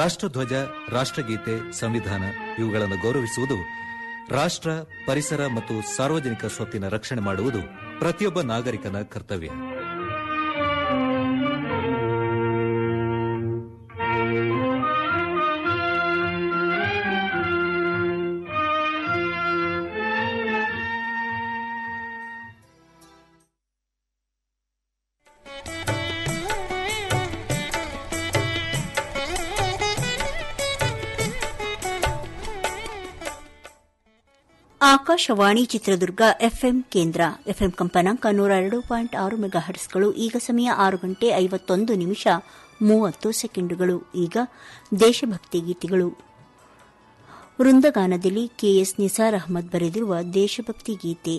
ರಾಷ್ಟ್ರಧ್ವಜ ರಾಷ್ಟ್ರಗೀತೆ ಸಂವಿಧಾನ ಇವುಗಳನ್ನು ಗೌರವಿಸುವುದು ರಾಷ್ಟ್ರ ಪರಿಸರ ಮತ್ತು ಸಾರ್ವಜನಿಕ ಸ್ವತ್ತಿನ ರಕ್ಷಣೆ ಮಾಡುವುದು ಪ್ರತಿಯೊಬ್ಬ ನಾಗರಿಕನ ಕರ್ತವ್ಯ ಆಕಾಶವಾಣಿ ಚಿತ್ರದುರ್ಗ ಎಫ್ಎಂ ಕೇಂದ್ರ ಎಫ್ಎಂ ಕಂಪನಾಂಕ ನೂರ ಎರಡು ಪಾಯಿಂಟ್ ಆರು ಮೆಗಾ ಹರ್ಸ್ಗಳು ಈಗ ಸಮಯ ಆರು ಗಂಟೆ ಐವತ್ತೊಂದು ನಿಮಿಷ ಮೂವತ್ತು ಸೆಕೆಂಡುಗಳು ಈಗ ದೇಶಭಕ್ತಿ ಗೀತೆಗಳು ವೃಂದಗಾನದಲ್ಲಿ ಕೆಎಸ್ ನಿಸಾರ್ ಅಹಮದ್ ಬರೆದಿರುವ ದೇಶಭಕ್ತಿ ಗೀತೆ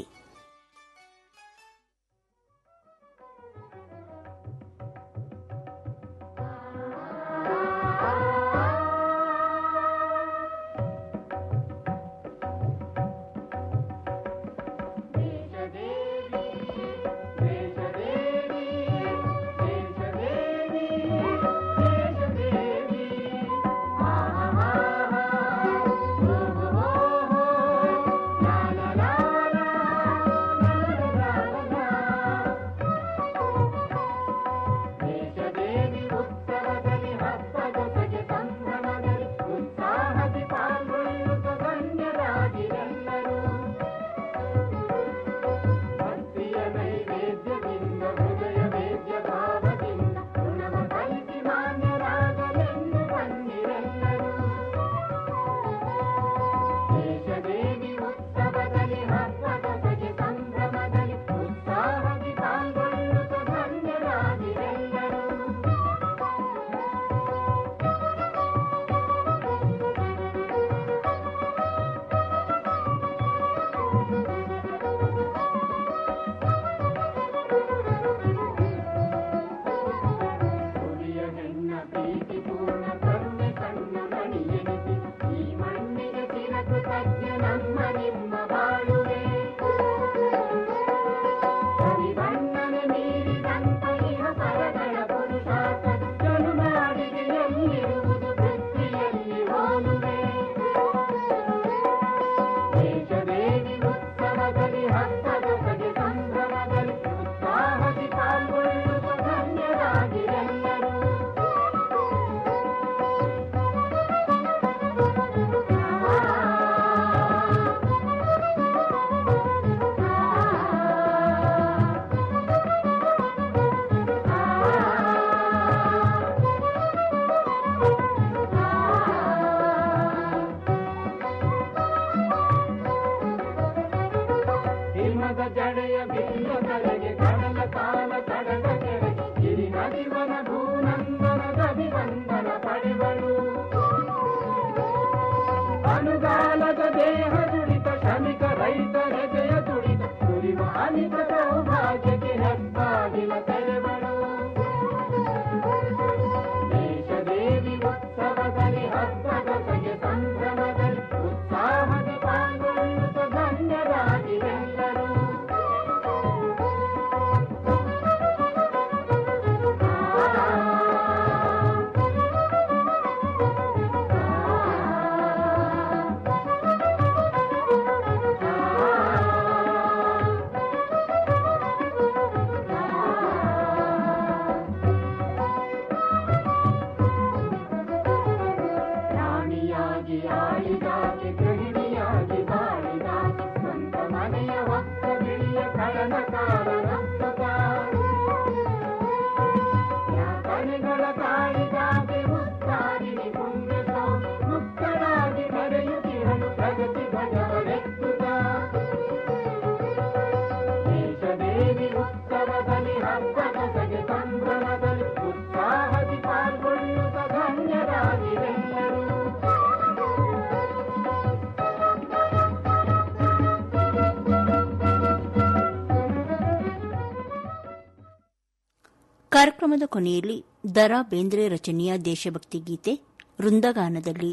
ಕಾರ್ಯಕ್ರಮದ ಕೊನೆಯಲ್ಲಿ ದರಾ ಬೇಂದ್ರೆ ರಚನೆಯ ದೇಶಭಕ್ತಿ ಗೀತೆ ವೃಂದಗಾನದಲ್ಲಿ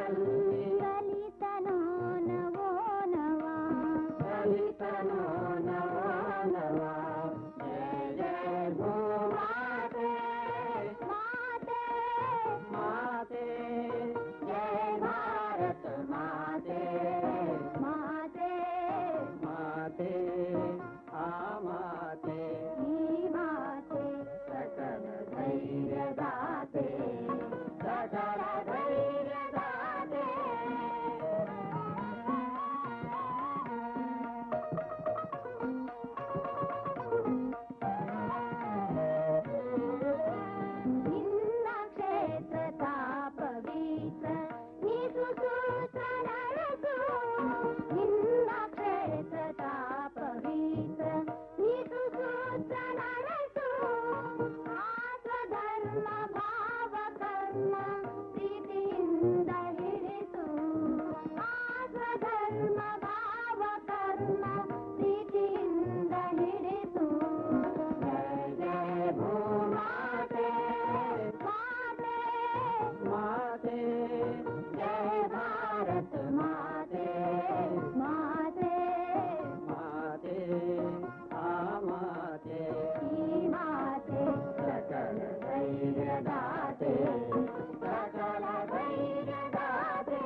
ಕಲಿತನೋ ನವೋ ನವ ಕಲಿತನೋ ನವೋ ನವ ಜಯ ಜಯ ಭೂಮಾತೆ ಮಾತೆ ಮಾತೆ ಜಯ ಭಾರತ ಮಾತೆ ಮಾತೆ ಮಾತೆ ಆ ಮಾತೆ ಈ ಮಾತೆ ಸಕಲ ಧೈರ್ಯದಾತೆ ಸಕಲ ಧೈರ್ಯದಾತೆ ನಿನ್ನ ಕ್ಷೇತ್ರ ಪವಿತ್ರ ನೀತು ಸೂತ್ರ ನಡೆಸು ನಿನ್ನ ಕ್ಷೇತ್ರ ಪವಿತ್ರ ನೀತು ಸೂತ್ರ ನಡೆಸು ಆತ್ಮಧರ್ಮ ಭಾವ ಕರ್ಮ ಪ್ರೀತಿಯಿಂದ ಹಿಡಿಸು ಆತ್ಮಧರ್ಮ ಭಾವ ಕರ್ಮ ಪ್ರೀತಿಯಿಂದ ಹಿಡಿಸು ಜಯ ಜಯ ಭೂಮಾತೆ ಮಾತೆ ಮಾತೆ ಜಯ ಭಾರತ ಮಾತೆ ಮಾತೆ ಮಾತೆ ಆ ಮಾತೆ ಈ ಮಾತೆ ಸಕಲ ಧೈರ್ಯದಾತೆ ಸಕಲ ಧೈರ್ಯದಾತೆ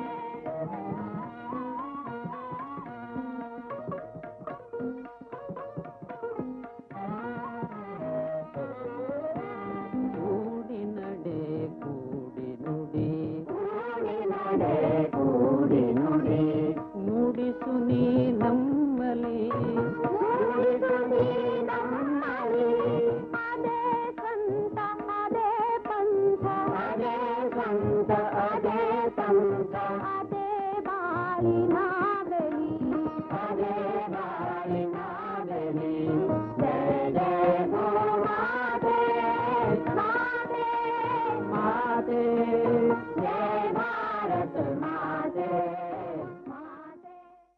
ಕೂಡಿ ನಡೆ ಕೂಡಿ ನುಡಿ ಕೂಡಿ ನಡೆ ಕೂಡಿ ನುಡಿ ಮೂಡಿಸು ನೀ ನಮ್ಮಲಿ ಮೂಡಿಸು ನೀ ನಮ್ಮಲಿ ಅದೇ ಸಂತ ಅದೇ ಪಂಥ ಅದೇ ಸಂತ ಅದೇ ಸಂತ ಅದೇ ಬಾಳಿನ ಬೆಳಿ ಅದೇ ಬಾಳಿನ ಬೆಳಿ ಜಯ ಜಯ ಮಾತೆ ಮಾತೆ ಮಾತೆ ಜಯ ಭಾರತ ಮಾತೆ ಮಾತೆ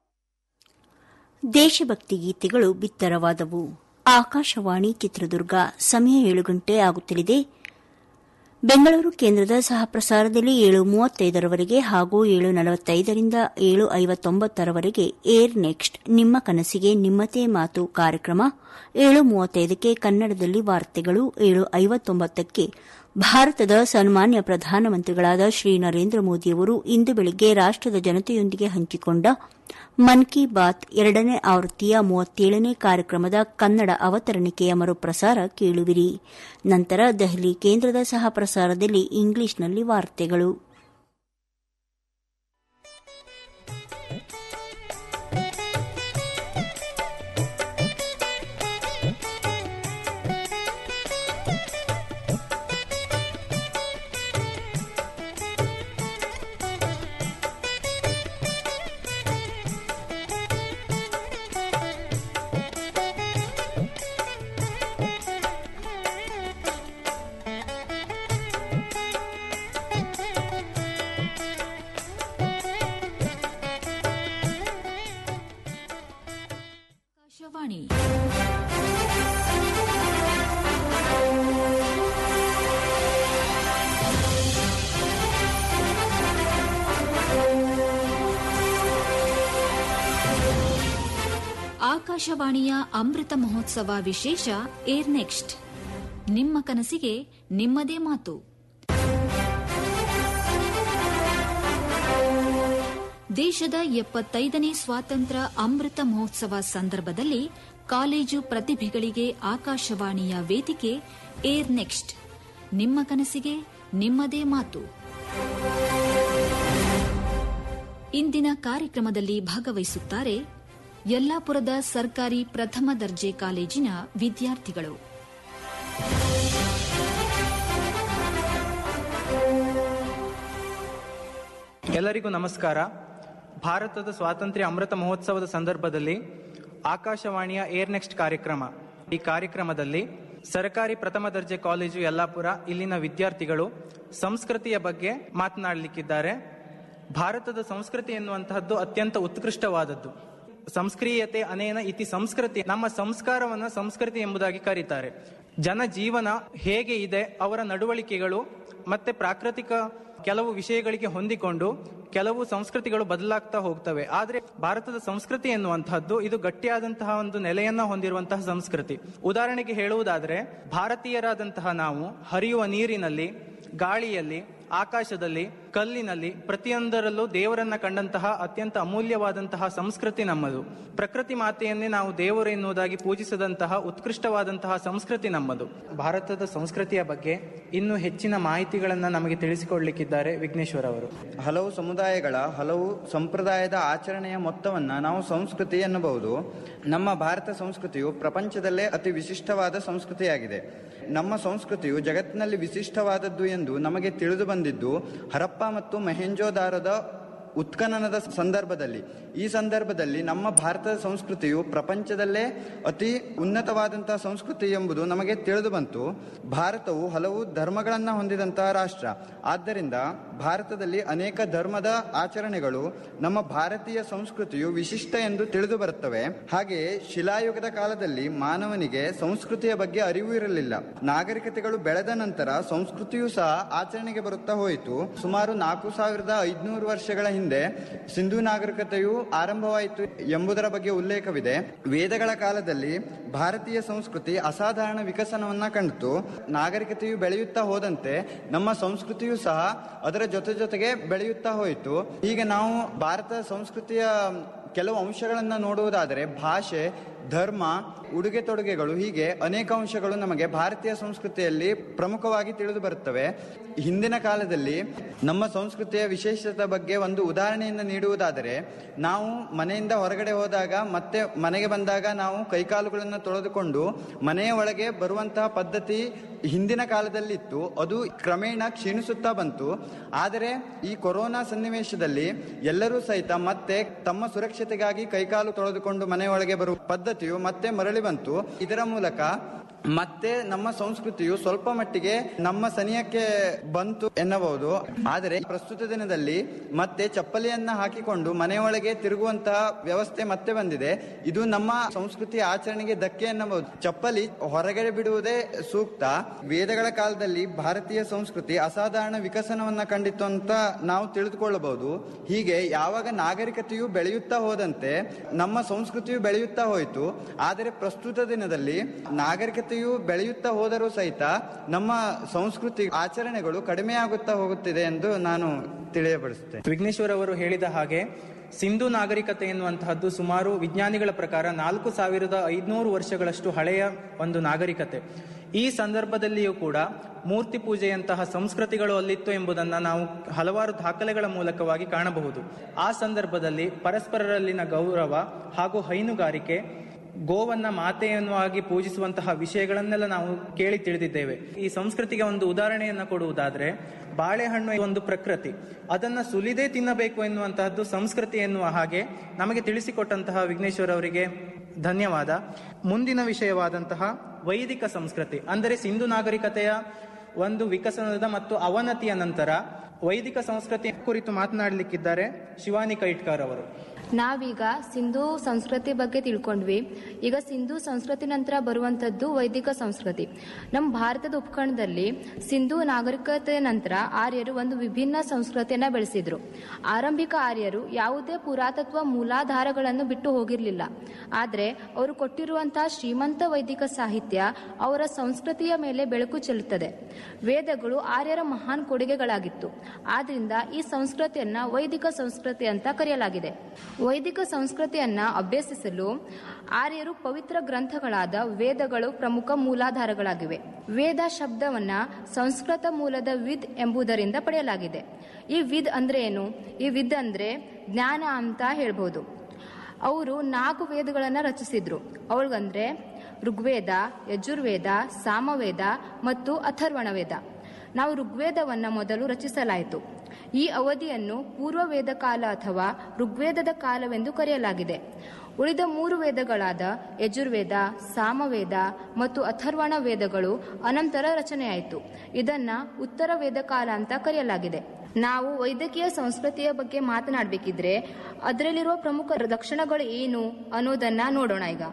ದೇಶಭಕ್ತಿ ಗೀತೆಗಳು ಬಿತ್ತರವಾದವು ಆಕಾಶವಾಣಿ ಚಿತ್ರದುರ್ಗ ಸಮಯ ಏಳು ಗಂಟೆ ಆಗುತ್ತಲಿದೆ ಬೆಂಗಳೂರು ಕೇಂದ್ರದ ಸಹ ಪ್ರಸಾರದಲ್ಲಿ ಏಳು ಮೂವತ್ತೈದರವರೆಗೆ ಹಾಗೂ ಏಳು ನಲವತ್ತೈದರಿಂದ ಏಳು ಐವತ್ತೊಂಬತ್ತರವರೆಗೆ ಏರ್ ನೆಕ್ಸ್ಟ್ ನಿಮ್ಮ ಕನಸಿಗೆ ನಿಮ್ಮದೇ ಮಾತು ಕಾರ್ಯಕ್ರಮ ಏಳು ಮೂವತ್ತೈದಕ್ಕೆ ಕನ್ನಡದಲ್ಲಿ ವಾರ್ತೆಗಳು ಏಳು ಐವತ್ತೊಂಬತ್ತಕ್ಕೆ ಭಾರತದ ಸನ್ಮಾನ್ಯ ಪ್ರಧಾನಮಂತ್ರಿಗಳಾದ ಶ್ರೀ ನರೇಂದ್ರ ಮೋದಿಯವರು ಇಂದು ಬೆಳಿಗ್ಗೆ ರಾಷ್ಟದ ಜನತೆಯೊಂದಿಗೆ ಹಂಚಿಕೊಂಡ ಮನ್ ಕಿ ಬಾತ್ ಎರಡನೇ ಆವೃತ್ತಿಯ ಮೂವತ್ತೇಳನೇ ಕಾರ್ಯಕ್ರಮದ ಕನ್ನಡ ಅವತರಣಿಕೆಯ ಮರುಪ್ರಸಾರ ಕೇಳುವಿರಿ ನಂತರ ದೆಹಲಿ ಕೇಂದ್ರದ ಸಹ ಪ್ರಸಾರದಲ್ಲಿ ಇಂಗ್ಲಿಷ್ನಲ್ಲಿ ವಾರ್ತೆಗಳು ಆಕಾಶವಾಣಿ ಆಕಾಶವಾಣಿಯ ಅಮೃತ ಮಹೋತ್ಸವ ವಿಶೇಷ ಏರ್ ನೆಕ್ಸ್ಟ್ ನಿಮ್ಮ ಕನಸಿಗೆ ನಿಮ್ಮದೇ ಮಾತು ದೇಶದ ಎಪ್ಪತ್ತೈದನೇ ಸ್ವಾತಂತ್ರ್ಯ ಅಮೃತ ಮಹೋತ್ಸವ ಸಂದರ್ಭದಲ್ಲಿ ಕಾಲೇಜು ಪ್ರತಿಭೆಗಳಿಗೆ ಆಕಾಶವಾಣಿಯ ವೇದಿಕೆ ಏರ್ ನೆಕ್ಸ್ಟ್ ನಿಮ್ಮ ಕನಸಿಗೆ ನಿಮ್ಮದೇ ಮಾತು ಇಂದಿನ ಕಾರ್ಯಕ್ರಮದಲ್ಲಿ ಭಾಗವಹಿಸುತ್ತಾರೆ ಯಲ್ಲಾಪುರದ ಸರ್ಕಾರಿ ಪ್ರಥಮ ದರ್ಜೆ ಕಾಲೇಜಿನ ವಿದ್ಯಾರ್ಥಿಗಳು ಎಲ್ಲರಿಗೂ ನಮಸ್ಕಾರ ಭಾರತದ ಸ್ವಾತಂತ್ರ್ಯ ಅಮೃತ ಮಹೋತ್ಸವದ ಸಂದರ್ಭದಲ್ಲಿ ಆಕಾಶವಾಣಿಯ ಏರ್ ನೆಕ್ಸ್ಟ್ ಕಾರ್ಯಕ್ರಮ ಈ ಕಾರ್ಯಕ್ರಮದಲ್ಲಿ ಸರ್ಕಾರಿ ಪ್ರಥಮ ದರ್ಜೆ ಕಾಲೇಜು ಯಲ್ಲಾಪುರ ಇಲ್ಲಿನ ವಿದ್ಯಾರ್ಥಿಗಳು ಸಂಸ್ಕೃತಿಯ ಬಗ್ಗೆ ಮಾತನಾಡಲಿಕ್ಕಿದ್ದಾರೆ ಭಾರತದ ಸಂಸ್ಕೃತಿ ಎನ್ನುವಂತಹದ್ದು ಅತ್ಯಂತ ಉತ್ಕೃಷ್ಟವಾದದ್ದು ಸಂಸ್ಕ್ರಿಯತೆ ಅನೇನ ಇತಿ ಸಂಸ್ಕೃತಿ ನಮ್ಮ ಸಂಸ್ಕಾರವನ್ನ ಸಂಸ್ಕೃತಿ ಎಂಬುದಾಗಿ ಕರೀತಾರೆ ಜನ ಜೀವನ ಹೇಗೆ ಇದೆ ಅವರ ನಡವಳಿಕೆಗಳು ಮತ್ತೆ ಪ್ರಾಕೃತಿಕ ಕೆಲವು ವಿಷಯಗಳಿಗೆ ಹೊಂದಿಕೊಂಡು ಕೆಲವು ಸಂಸ್ಕೃತಿಗಳು ಬದಲಾಗ್ತಾ ಹೋಗ್ತವೆ ಆದ್ರೆ ಭಾರತದ ಸಂಸ್ಕೃತಿ ಎನ್ನುವಂತಹದ್ದು ಇದು ಗಟ್ಟಿಯಾದಂತಹ ಒಂದು ನೆಲೆಯನ್ನ ಹೊಂದಿರುವಂತಹ ಸಂಸ್ಕೃತಿ ಉದಾಹರಣೆಗೆ ಹೇಳುವುದಾದ್ರೆ ಭಾರತೀಯರಾದಂತಹ ನಾವು ಹರಿಯುವ ನೀರಿನಲ್ಲಿ ಗಾಳಿಯಲ್ಲಿ ಆಕಾಶದಲ್ಲಿ ಕಲ್ಲಿನಲ್ಲಿ ಪ್ರತಿಯೊಂದರಲ್ಲೂ ದೇವರನ್ನ ಕಂಡಂತಹ ಅತ್ಯಂತ ಅಮೂಲ್ಯವಾದಂತಹ ಸಂಸ್ಕೃತಿ ನಮ್ಮದು ಪ್ರಕೃತಿ ಮಾತೆಯನ್ನೇ ನಾವು ದೇವರು ಎನ್ನುವುದಾಗಿ ಪೂಜಿಸದಂತಹ ಉತ್ಕೃಷ್ಟವಾದಂತಹ ಸಂಸ್ಕೃತಿ ನಮ್ಮದು ಭಾರತದ ಸಂಸ್ಕೃತಿಯ ಬಗ್ಗೆ ಇನ್ನೂ ಹೆಚ್ಚಿನ ಮಾಹಿತಿಗಳನ್ನ ನಮಗೆ ತಿಳಿಸಿಕೊಡ್ಲಿಕ್ಕಿದ್ದಾರೆ ವಿಘ್ನೇಶ್ವರ್ ಅವರು ಹಲವು ಸಮುದಾಯಗಳ ಹಲವು ಸಂಪ್ರದಾಯದ ಆಚರಣೆಯ ಮೊತ್ತವನ್ನ ನಾವು ಸಂಸ್ಕೃತಿ ಎನ್ನಬಹುದು ನಮ್ಮ ಭಾರತ ಸಂಸ್ಕೃತಿಯು ಪ್ರಪಂಚದಲ್ಲೇ ಅತಿ ವಿಶಿಷ್ಟವಾದ ಸಂಸ್ಕೃತಿಯಾಗಿದೆ ನಮ್ಮ ಸಂಸ್ಕೃತಿಯು ಜಗತ್ತಿನಲ್ಲಿ ವಿಶಿಷ್ಟವಾದದ್ದು ಎಂದು ನಮಗೆ ತಿಳಿದು ಬಂದಿದ್ದು ಹರಪ್ಪ ಮತ್ತು ಮಹೆಂಜೋದಾರದ ಉತ್ಖನನದ ಸಂದರ್ಭದಲ್ಲಿ ಈ ಸಂದರ್ಭದಲ್ಲಿ ನಮ್ಮ ಭಾರತದ ಸಂಸ್ಕೃತಿಯು ಪ್ರಪಂಚದಲ್ಲೇ ಅತಿ ಉನ್ನತವಾದಂತಹ ಸಂಸ್ಕೃತಿ ಎಂಬುದು ನಮಗೆ ತಿಳಿದು ಬಂತು ಭಾರತವು ಹಲವು ಧರ್ಮಗಳನ್ನು ಹೊಂದಿದಂತಹ ರಾಷ್ಟ್ರ ಆದ್ದರಿಂದ ಭಾರತದಲ್ಲಿ ಅನೇಕ ಧರ್ಮದ ಆಚರಣೆಗಳು ನಮ್ಮ ಭಾರತೀಯ ಸಂಸ್ಕೃತಿಯು ವಿಶಿಷ್ಟ ಎಂದು ತಿಳಿದು ಬರುತ್ತವೆ ಹಾಗೆಯೇ ಶಿಲಾಯುಗದ ಕಾಲದಲ್ಲಿ ಮಾನವನಿಗೆ ಸಂಸ್ಕೃತಿಯ ಬಗ್ಗೆ ಅರಿವು ಇರಲಿಲ್ಲ ನಾಗರಿಕತೆಗಳು ಬೆಳೆದ ನಂತರ ಸಂಸ್ಕೃತಿಯು ಸಹ ಆಚರಣೆಗೆ ಬರುತ್ತಾ ಹೋಯಿತು ಸುಮಾರು ನಾಲ್ಕು ಸಾವಿರದ ಐದುನೂರು ವರ್ಷಗಳ ಹಿಂದೆ ಸಿಂಧು ನಾಗರಿಕತೆಯು ಆರಂಭವಾಯಿತು ಎಂಬುದರ ಬಗ್ಗೆ ಉಲ್ಲೇಖವಿದೆ ವೇದಗಳ ಕಾಲದಲ್ಲಿ ಭಾರತೀಯ ಸಂಸ್ಕೃತಿ ಅಸಾಧಾರಣ ವಿಕಸನವನ್ನ ಕಂಡಿತು ನಾಗರಿಕತೆಯು ಬೆಳೆಯುತ್ತಾ ಹೋದಂತೆ ನಮ್ಮ ಸಂಸ್ಕೃತಿಯು ಸಹ ಅದರ ಜೊತೆ ಜೊತೆಗೆ ಬೆಳೆಯುತ್ತಾ ಹೋಯಿತು ಈಗ ನಾವು ಭಾರತ ಸಂಸ್ಕೃತಿಯ ಕೆಲವು ಅಂಶಗಳನ್ನ ನೋಡುವುದಾದರೆ ಭಾಷೆ ಧರ್ಮ ಉಡುಗೆ ತೊಡುಗೆಗಳು ಹೀಗೆ ಅನೇಕ ಅಂಶಗಳು ನಮಗೆ ಭಾರತೀಯ ಸಂಸ್ಕೃತಿಯಲ್ಲಿ ಪ್ರಮುಖವಾಗಿ ತಿಳಿದು ಬರುತ್ತವೆ ಹಿಂದಿನ ಕಾಲದಲ್ಲಿ ನಮ್ಮ ಸಂಸ್ಕೃತಿಯ ವಿಶೇಷತೆ ಬಗ್ಗೆ ಒಂದು ಉದಾಹರಣೆಯನ್ನು ನೀಡುವುದಾದರೆ ನಾವು ಮನೆಯಿಂದ ಹೊರಗಡೆ ಹೋದಾಗ ಮತ್ತೆ ಮನೆಗೆ ಬಂದಾಗ ನಾವು ಕೈಕಾಲುಗಳನ್ನು ತೊಳೆದುಕೊಂಡು ಮನೆಯ ಒಳಗೆ ಬರುವಂತಹ ಪದ್ಧತಿ ಹಿಂದಿನ ಕಾಲದಲ್ಲಿತ್ತು ಅದು ಕ್ರಮೇಣ ಕ್ಷೀಣಿಸುತ್ತಾ ಬಂತು ಆದರೆ ಈ ಕೊರೋನಾ ಸನ್ನಿವೇಶದಲ್ಲಿ ಎಲ್ಲರೂ ಸಹಿತ ಮತ್ತೆ ತಮ್ಮ ಸುರಕ್ಷತೆಗಾಗಿ ಕೈಕಾಲು ತೊಳೆದುಕೊಂಡು ಮನೆಯೊಳಗೆ ಬರುವ ಪದ್ಧತಿಯು ಮತ್ತೆ ಮರಳಿ ಬಂತು ಇದರ ಮೂಲಕ ಮತ್ತೆ ನಮ್ಮ ಸಂಸ್ಕೃತಿಯು ಸ್ವಲ್ಪ ಮಟ್ಟಿಗೆ ನಮ್ಮ ಸನಿಯಕ್ಕೆ ಬಂತು ಎನ್ನಬಹುದು ಆದರೆ ಪ್ರಸ್ತುತ ದಿನದಲ್ಲಿ ಮತ್ತೆ ಚಪ್ಪಲಿಯನ್ನ ಹಾಕಿಕೊಂಡು ಮನೆಯೊಳಗೆ ತಿರುಗುವಂತಹ ವ್ಯವಸ್ಥೆ ಮತ್ತೆ ಬಂದಿದೆ ಇದು ನಮ್ಮ ಸಂಸ್ಕೃತಿಯ ಆಚರಣೆಗೆ ಧಕ್ಕೆ ಎನ್ನಬಹುದು ಚಪ್ಪಲಿ ಹೊರಗಡೆ ಬಿಡುವುದೇ ಸೂಕ್ತ ವೇದಗಳ ಕಾಲದಲ್ಲಿ ಭಾರತೀಯ ಸಂಸ್ಕೃತಿ ಅಸಾಧಾರಣ ವಿಕಸನವನ್ನ ಕಂಡಿತು ಅಂತ ನಾವು ತಿಳಿದುಕೊಳ್ಳಬಹುದು ಹೀಗೆ ಯಾವಾಗ ನಾಗರಿಕತೆಯು ಬೆಳೆಯುತ್ತಾ ಹೋದಂತೆ ನಮ್ಮ ಸಂಸ್ಕೃತಿಯು ಬೆಳೆಯುತ್ತಾ ಹೋಯಿತು ಆದರೆ ಪ್ರಸ್ತುತ ದಿನದಲ್ಲಿ ನಾಗರಿಕತೆಯು ಬೆಳೆಯುತ್ತಾ ಹೋದರೂ ಸಹಿತ ನಮ್ಮ ಸಂಸ್ಕೃತಿ ಆಚರಣೆಗಳು ಕಡಿಮೆಯಾಗುತ್ತಾ ಹೋಗುತ್ತಿದೆ ಎಂದು ನಾನು ತಿಳಿಯಪಡಿಸುತ್ತೇನೆ ವಿಘ್ನೇಶ್ವರ್ ಅವರು ಹೇಳಿದ ಹಾಗೆ ಸಿಂಧು ನಾಗರಿಕತೆ ಎನ್ನುವಂತಹದ್ದು ಸುಮಾರು ವಿಜ್ಞಾನಿಗಳ ಪ್ರಕಾರ ನಾಲ್ಕು ಸಾವಿರದ ಐದುನೂರು ವರ್ಷಗಳಷ್ಟು ಹಳೆಯ ಒಂದು ನಾಗರಿಕತೆ ಈ ಸಂದರ್ಭದಲ್ಲಿಯೂ ಕೂಡ ಮೂರ್ತಿ ಪೂಜೆಯಂತಹ ಸಂಸ್ಕೃತಿಗಳು ಅಲ್ಲಿತ್ತು ಎಂಬುದನ್ನು ನಾವು ಹಲವಾರು ದಾಖಲೆಗಳ ಮೂಲಕವಾಗಿ ಕಾಣಬಹುದು ಆ ಸಂದರ್ಭದಲ್ಲಿ ಪರಸ್ಪರರಲ್ಲಿನ ಗೌರವ ಹಾಗೂ ಹೈನುಗಾರಿಕೆ ಗೋವನ್ನ ಮಾತೆಯನ್ನುವಾಗಿ ಪೂಜಿಸುವಂತಹ ವಿಷಯಗಳನ್ನೆಲ್ಲ ನಾವು ಕೇಳಿ ತಿಳಿದಿದ್ದೇವೆ ಈ ಸಂಸ್ಕೃತಿಗೆ ಒಂದು ಉದಾಹರಣೆಯನ್ನ ಕೊಡುವುದಾದ್ರೆ ಬಾಳೆಹಣ್ಣು ಒಂದು ಪ್ರಕೃತಿ ಅದನ್ನ ಸುಲಿದೇ ತಿನ್ನಬೇಕು ಎನ್ನುವಂತಹದ್ದು ಸಂಸ್ಕೃತಿ ಎನ್ನುವ ಹಾಗೆ ನಮಗೆ ತಿಳಿಸಿಕೊಟ್ಟಂತಹ ವಿಘ್ನೇಶ್ವರ್ ಅವರಿಗೆ ಧನ್ಯವಾದ ಮುಂದಿನ ವಿಷಯವಾದಂತಹ ವೈದಿಕ ಸಂಸ್ಕೃತಿ ಅಂದರೆ ಸಿಂಧು ನಾಗರಿಕತೆಯ ಒಂದು ವಿಕಸನದ ಮತ್ತು ಅವನತಿಯ ನಂತರ ವೈದಿಕ ಸಂಸ್ಕೃತಿ ಕುರಿತು ಮಾತನಾಡಲಿಕ್ಕಿದ್ದಾರೆ ಶಿವಾನಿ ಕೈಟ್ಕರ್ ಅವರು ನಾವೀಗ ಸಿಂಧು ಸಂಸ್ಕೃತಿ ಬಗ್ಗೆ ತಿಳ್ಕೊಂಡ್ವಿ ಈಗ ಸಿಂಧು ಸಂಸ್ಕೃತಿ ನಂತರ ಬರುವಂತದ್ದು ವೈದಿಕ ಸಂಸ್ಕೃತಿ ನಮ್ಮ ಭಾರತದ ಉಪಖಂಡದಲ್ಲಿ ಸಿಂಧು ನಾಗರಿಕತೆ ನಂತರ ಆರ್ಯರು ಒಂದು ವಿಭಿನ್ನ ಸಂಸ್ಕೃತಿಯನ್ನ ಬೆಳೆಸಿದ್ರು ಆರಂಭಿಕ ಆರ್ಯರು ಯಾವುದೇ ಪುರಾತತ್ವ ಮೂಲಾಧಾರಗಳನ್ನು ಬಿಟ್ಟು ಹೋಗಿರಲಿಲ್ಲ ಆದರೆ ಅವರು ಕೊಟ್ಟಿರುವಂತಹ ಶ್ರೀಮಂತ ವೈದಿಕ ಸಾಹಿತ್ಯ ಅವರ ಸಂಸ್ಕೃತಿಯ ಮೇಲೆ ಬೆಳಕು ಚೆಲ್ಲುತ್ತದೆ ವೇದಗಳು ಆರ್ಯರ ಮಹಾನ್ ಕೊಡುಗೆಗಳಾಗಿತ್ತು ಆದ್ರಿಂದ ಈ ಸಂಸ್ಕೃತಿಯನ್ನ ವೈದಿಕ ಸಂಸ್ಕೃತಿ ಅಂತ ಕರೆಯಲಾಗಿದೆ ವೈದಿಕ ಸಂಸ್ಕೃತಿಯನ್ನ ಅಭ್ಯಸಿಸಲು ಆರ್ಯರು ಪವಿತ್ರ ಗ್ರಂಥಗಳಾದ ವೇದಗಳು ಪ್ರಮುಖ ಮೂಲಾಧಾರಗಳಾಗಿವೆ ವೇದ ಶಬ್ದವನ್ನ ಸಂಸ್ಕೃತ ಮೂಲದ ವಿದ್ ಎಂಬುದರಿಂದ ಪಡೆಯಲಾಗಿದೆ ಈ ವಿದ್ ಅಂದ್ರೆ ಏನು ಈ ವಿದ್ ಅಂದ್ರೆ ಜ್ಞಾನ ಅಂತ ಹೇಳ್ಬೋದು ಅವರು ನಾಲ್ಕು ವೇದಗಳನ್ನು ರಚಿಸಿದ್ರು ಅವಳಿಗಂದ್ರೆ ಋಗ್ವೇದ ಯಜುರ್ವೇದ ಸಾಮವೇದ ಮತ್ತು ಅಥರ್ವಣ ವೇದ ನಾವು ಋಗ್ವೇದವನ್ನ ಮೊದಲು ರಚಿಸಲಾಯಿತು ಈ ಅವಧಿಯನ್ನು ಪೂರ್ವ ವೇದ ಕಾಲ ಅಥವಾ ಋಗ್ವೇದದ ಕಾಲವೆಂದು ಕರೆಯಲಾಗಿದೆ ಉಳಿದ ಮೂರು ವೇದಗಳಾದ ಯಜುರ್ವೇದ ಸಾಮವೇದ ಮತ್ತು ಅಥರ್ವಣ ವೇದಗಳು ಅನಂತರ ರಚನೆಯಾಯಿತು ಇದನ್ನ ಉತ್ತರ ವೇದ ಕಾಲ ಅಂತ ಕರೆಯಲಾಗಿದೆ ನಾವು ವೈದ್ಯಕೀಯ ಸಂಸ್ಕೃತಿಯ ಬಗ್ಗೆ ಮಾತನಾಡಬೇಕಿದ್ರೆ ಅದರಲ್ಲಿರುವ ಪ್ರಮುಖ ಲಕ್ಷಣಗಳು ಏನು ಅನ್ನೋದನ್ನ ನೋಡೋಣ ಈಗ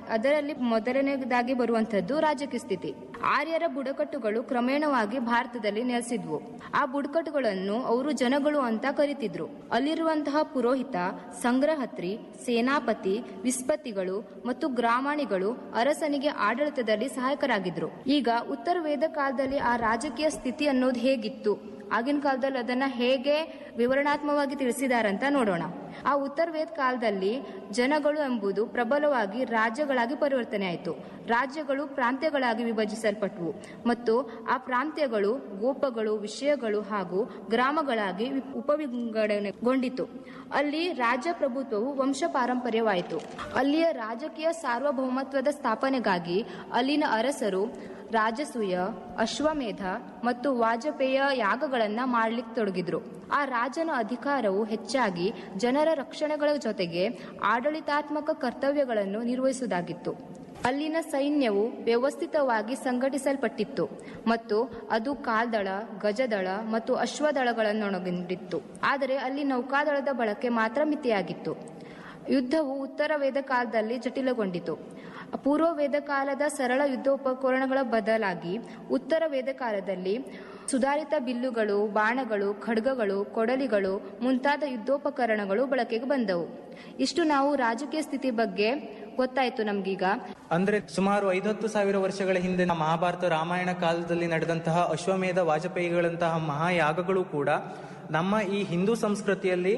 ಅದರಲ್ಲಿ ಮೊದಲನೇದಾಗಿ ಬರುವಂತದ್ದು ರಾಜಕೀಯ ಸ್ಥಿತಿ ಆರ್ಯರ ಬುಡಕಟ್ಟುಗಳು ಕ್ರಮೇಣವಾಗಿ ಭಾರತದಲ್ಲಿ ನೆಲೆಸಿದ್ವು ಆ ಬುಡಕಟ್ಟುಗಳನ್ನು ಅವರು ಜನಗಳು ಅಂತ ಕರಿತಿದ್ರು ಅಲ್ಲಿರುವಂತಹ ಪುರೋಹಿತ ಸಂಗ್ರಹತ್ರಿ ಸೇನಾಪತಿ ವಿಸ್ಪತಿಗಳು ಮತ್ತು ಗ್ರಾಮಾಣಿಗಳು ಅರಸನಿಗೆ ಆಡಳಿತದಲ್ಲಿ ಸಹಾಯಕರಾಗಿದ್ರು ಈಗ ಉತ್ತರ ವೇದ ಕಾಲದಲ್ಲಿ ಆ ರಾಜಕೀಯ ಸ್ಥಿತಿ ಅನ್ನೋದು ಹೇಗಿತ್ತು ಆಗಿನ ಕಾಲದಲ್ಲಿ ಅದನ್ನ ಹೇಗೆ ವಿವರಣಾತ್ಮಕವಾಗಿ ತಿಳಿಸಿದಾರಂತ ನೋಡೋಣ ಆ ಉತ್ತರ ವೇದ ಕಾಲದಲ್ಲಿ ಜನಗಳು ಎಂಬುದು ಪ್ರಬಲವಾಗಿ ರಾಜ್ಯಗಳಾಗಿ ಪರಿವರ್ತನೆ ಆಯಿತು ರಾಜ್ಯಗಳು ಪ್ರಾಂತ್ಯಗಳಾಗಿ ವಿಭಜಿಸಲ್ಪಟ್ಟವು ಮತ್ತು ಆ ಪ್ರಾಂತ್ಯಗಳು ಗೋಪಗಳು ವಿಷಯಗಳು ಹಾಗೂ ಗ್ರಾಮಗಳಾಗಿ ವಿ- ಉಪವಿಂಗಡಣೆಗೊಂಡಿತು ಅಲ್ಲಿ ರಾಜ್ಯ ಪ್ರಭುತ್ವವು ವಂಶ ಪಾರಂಪರ್ಯವಾಯಿತು ಅಲ್ಲಿಯ ರಾಜಕೀಯ ಸಾರ್ವಭೌಮತ್ವದ ಸ್ಥಾಪನೆಗಾಗಿ ಅಲ್ಲಿನ ಅರಸರು ರಾಜಸೂಯ ಅಶ್ವಮೇಧ ಮತ್ತು ವಾಜಪೇಯ ಯಾಗಗಳನ್ನ ಮಾಡ್ಲಿಕ್ಕೆ ತೊಡಗಿದ್ರು ಆ ರಾಜನ ಅಧಿಕಾರವು ಹೆಚ್ಚಾಗಿ ಜನರ ರಕ್ಷಣೆಗಳ ಜೊತೆಗೆ ಆಡಳಿತಾತ್ಮಕ ಕರ್ತವ್ಯಗಳನ್ನು ನಿರ್ವಹಿಸುವುದಾಗಿತ್ತು ಅಲ್ಲಿನ ಸೈನ್ಯವು ವ್ಯವಸ್ಥಿತವಾಗಿ ಸಂಘಟಿಸಲ್ಪಟ್ಟಿತ್ತು ಮತ್ತು ಅದು ಕಾಲ್ದಳ ಗಜದಳ ಮತ್ತು ಅಶ್ವದಳಗಳನ್ನೊಳಗೊಂಡಿತ್ತು ಆದರೆ ಅಲ್ಲಿ ನೌಕಾದಳದ ಬಳಕೆ ಮಾತ್ರ ಮಿತಿಯಾಗಿತ್ತು ಯುದ್ಧವು ಉತ್ತರ ವೇದ ಕಾಲದಲ್ಲಿ ಜಟಿಲಗೊಂಡಿತು ಪೂರ್ವ ವೇದ ಕಾಲದ ಸರಳ ಯುದ್ಧ ಉಪಕರಣಗಳ ಬದಲಾಗಿ ಉತ್ತರ ವೇದ ಕಾಲದಲ್ಲಿ ಸುಧಾರಿತ ಬಿಲ್ಲುಗಳು ಬಾಣಗಳು ಖಡ್ಗಗಳು ಕೊಡಲಿಗಳು ಮುಂತಾದ ಯುದ್ಧೋಪಕರಣಗಳು ಬಳಕೆಗೆ ಬಂದವು ಇಷ್ಟು ನಾವು ರಾಜಕೀಯ ಸ್ಥಿತಿ ಬಗ್ಗೆ ಗೊತ್ತಾಯ್ತು ನಮ್ಗೀಗ ಅಂದ್ರೆ ಸುಮಾರು ಐದತ್ತು ಸಾವಿರ ವರ್ಷಗಳ ಹಿಂದೆ ಮಹಾಭಾರತ ರಾಮಾಯಣ ಕಾಲದಲ್ಲಿ ನಡೆದಂತಹ ಅಶ್ವಮೇಧ ವಾಜಪೇಯಿಗಳಂತಹ ಮಹಾಯಾಗಗಳು ಕೂಡ ನಮ್ಮ ಈ ಹಿಂದೂ ಸಂಸ್ಕೃತಿಯಲ್ಲಿ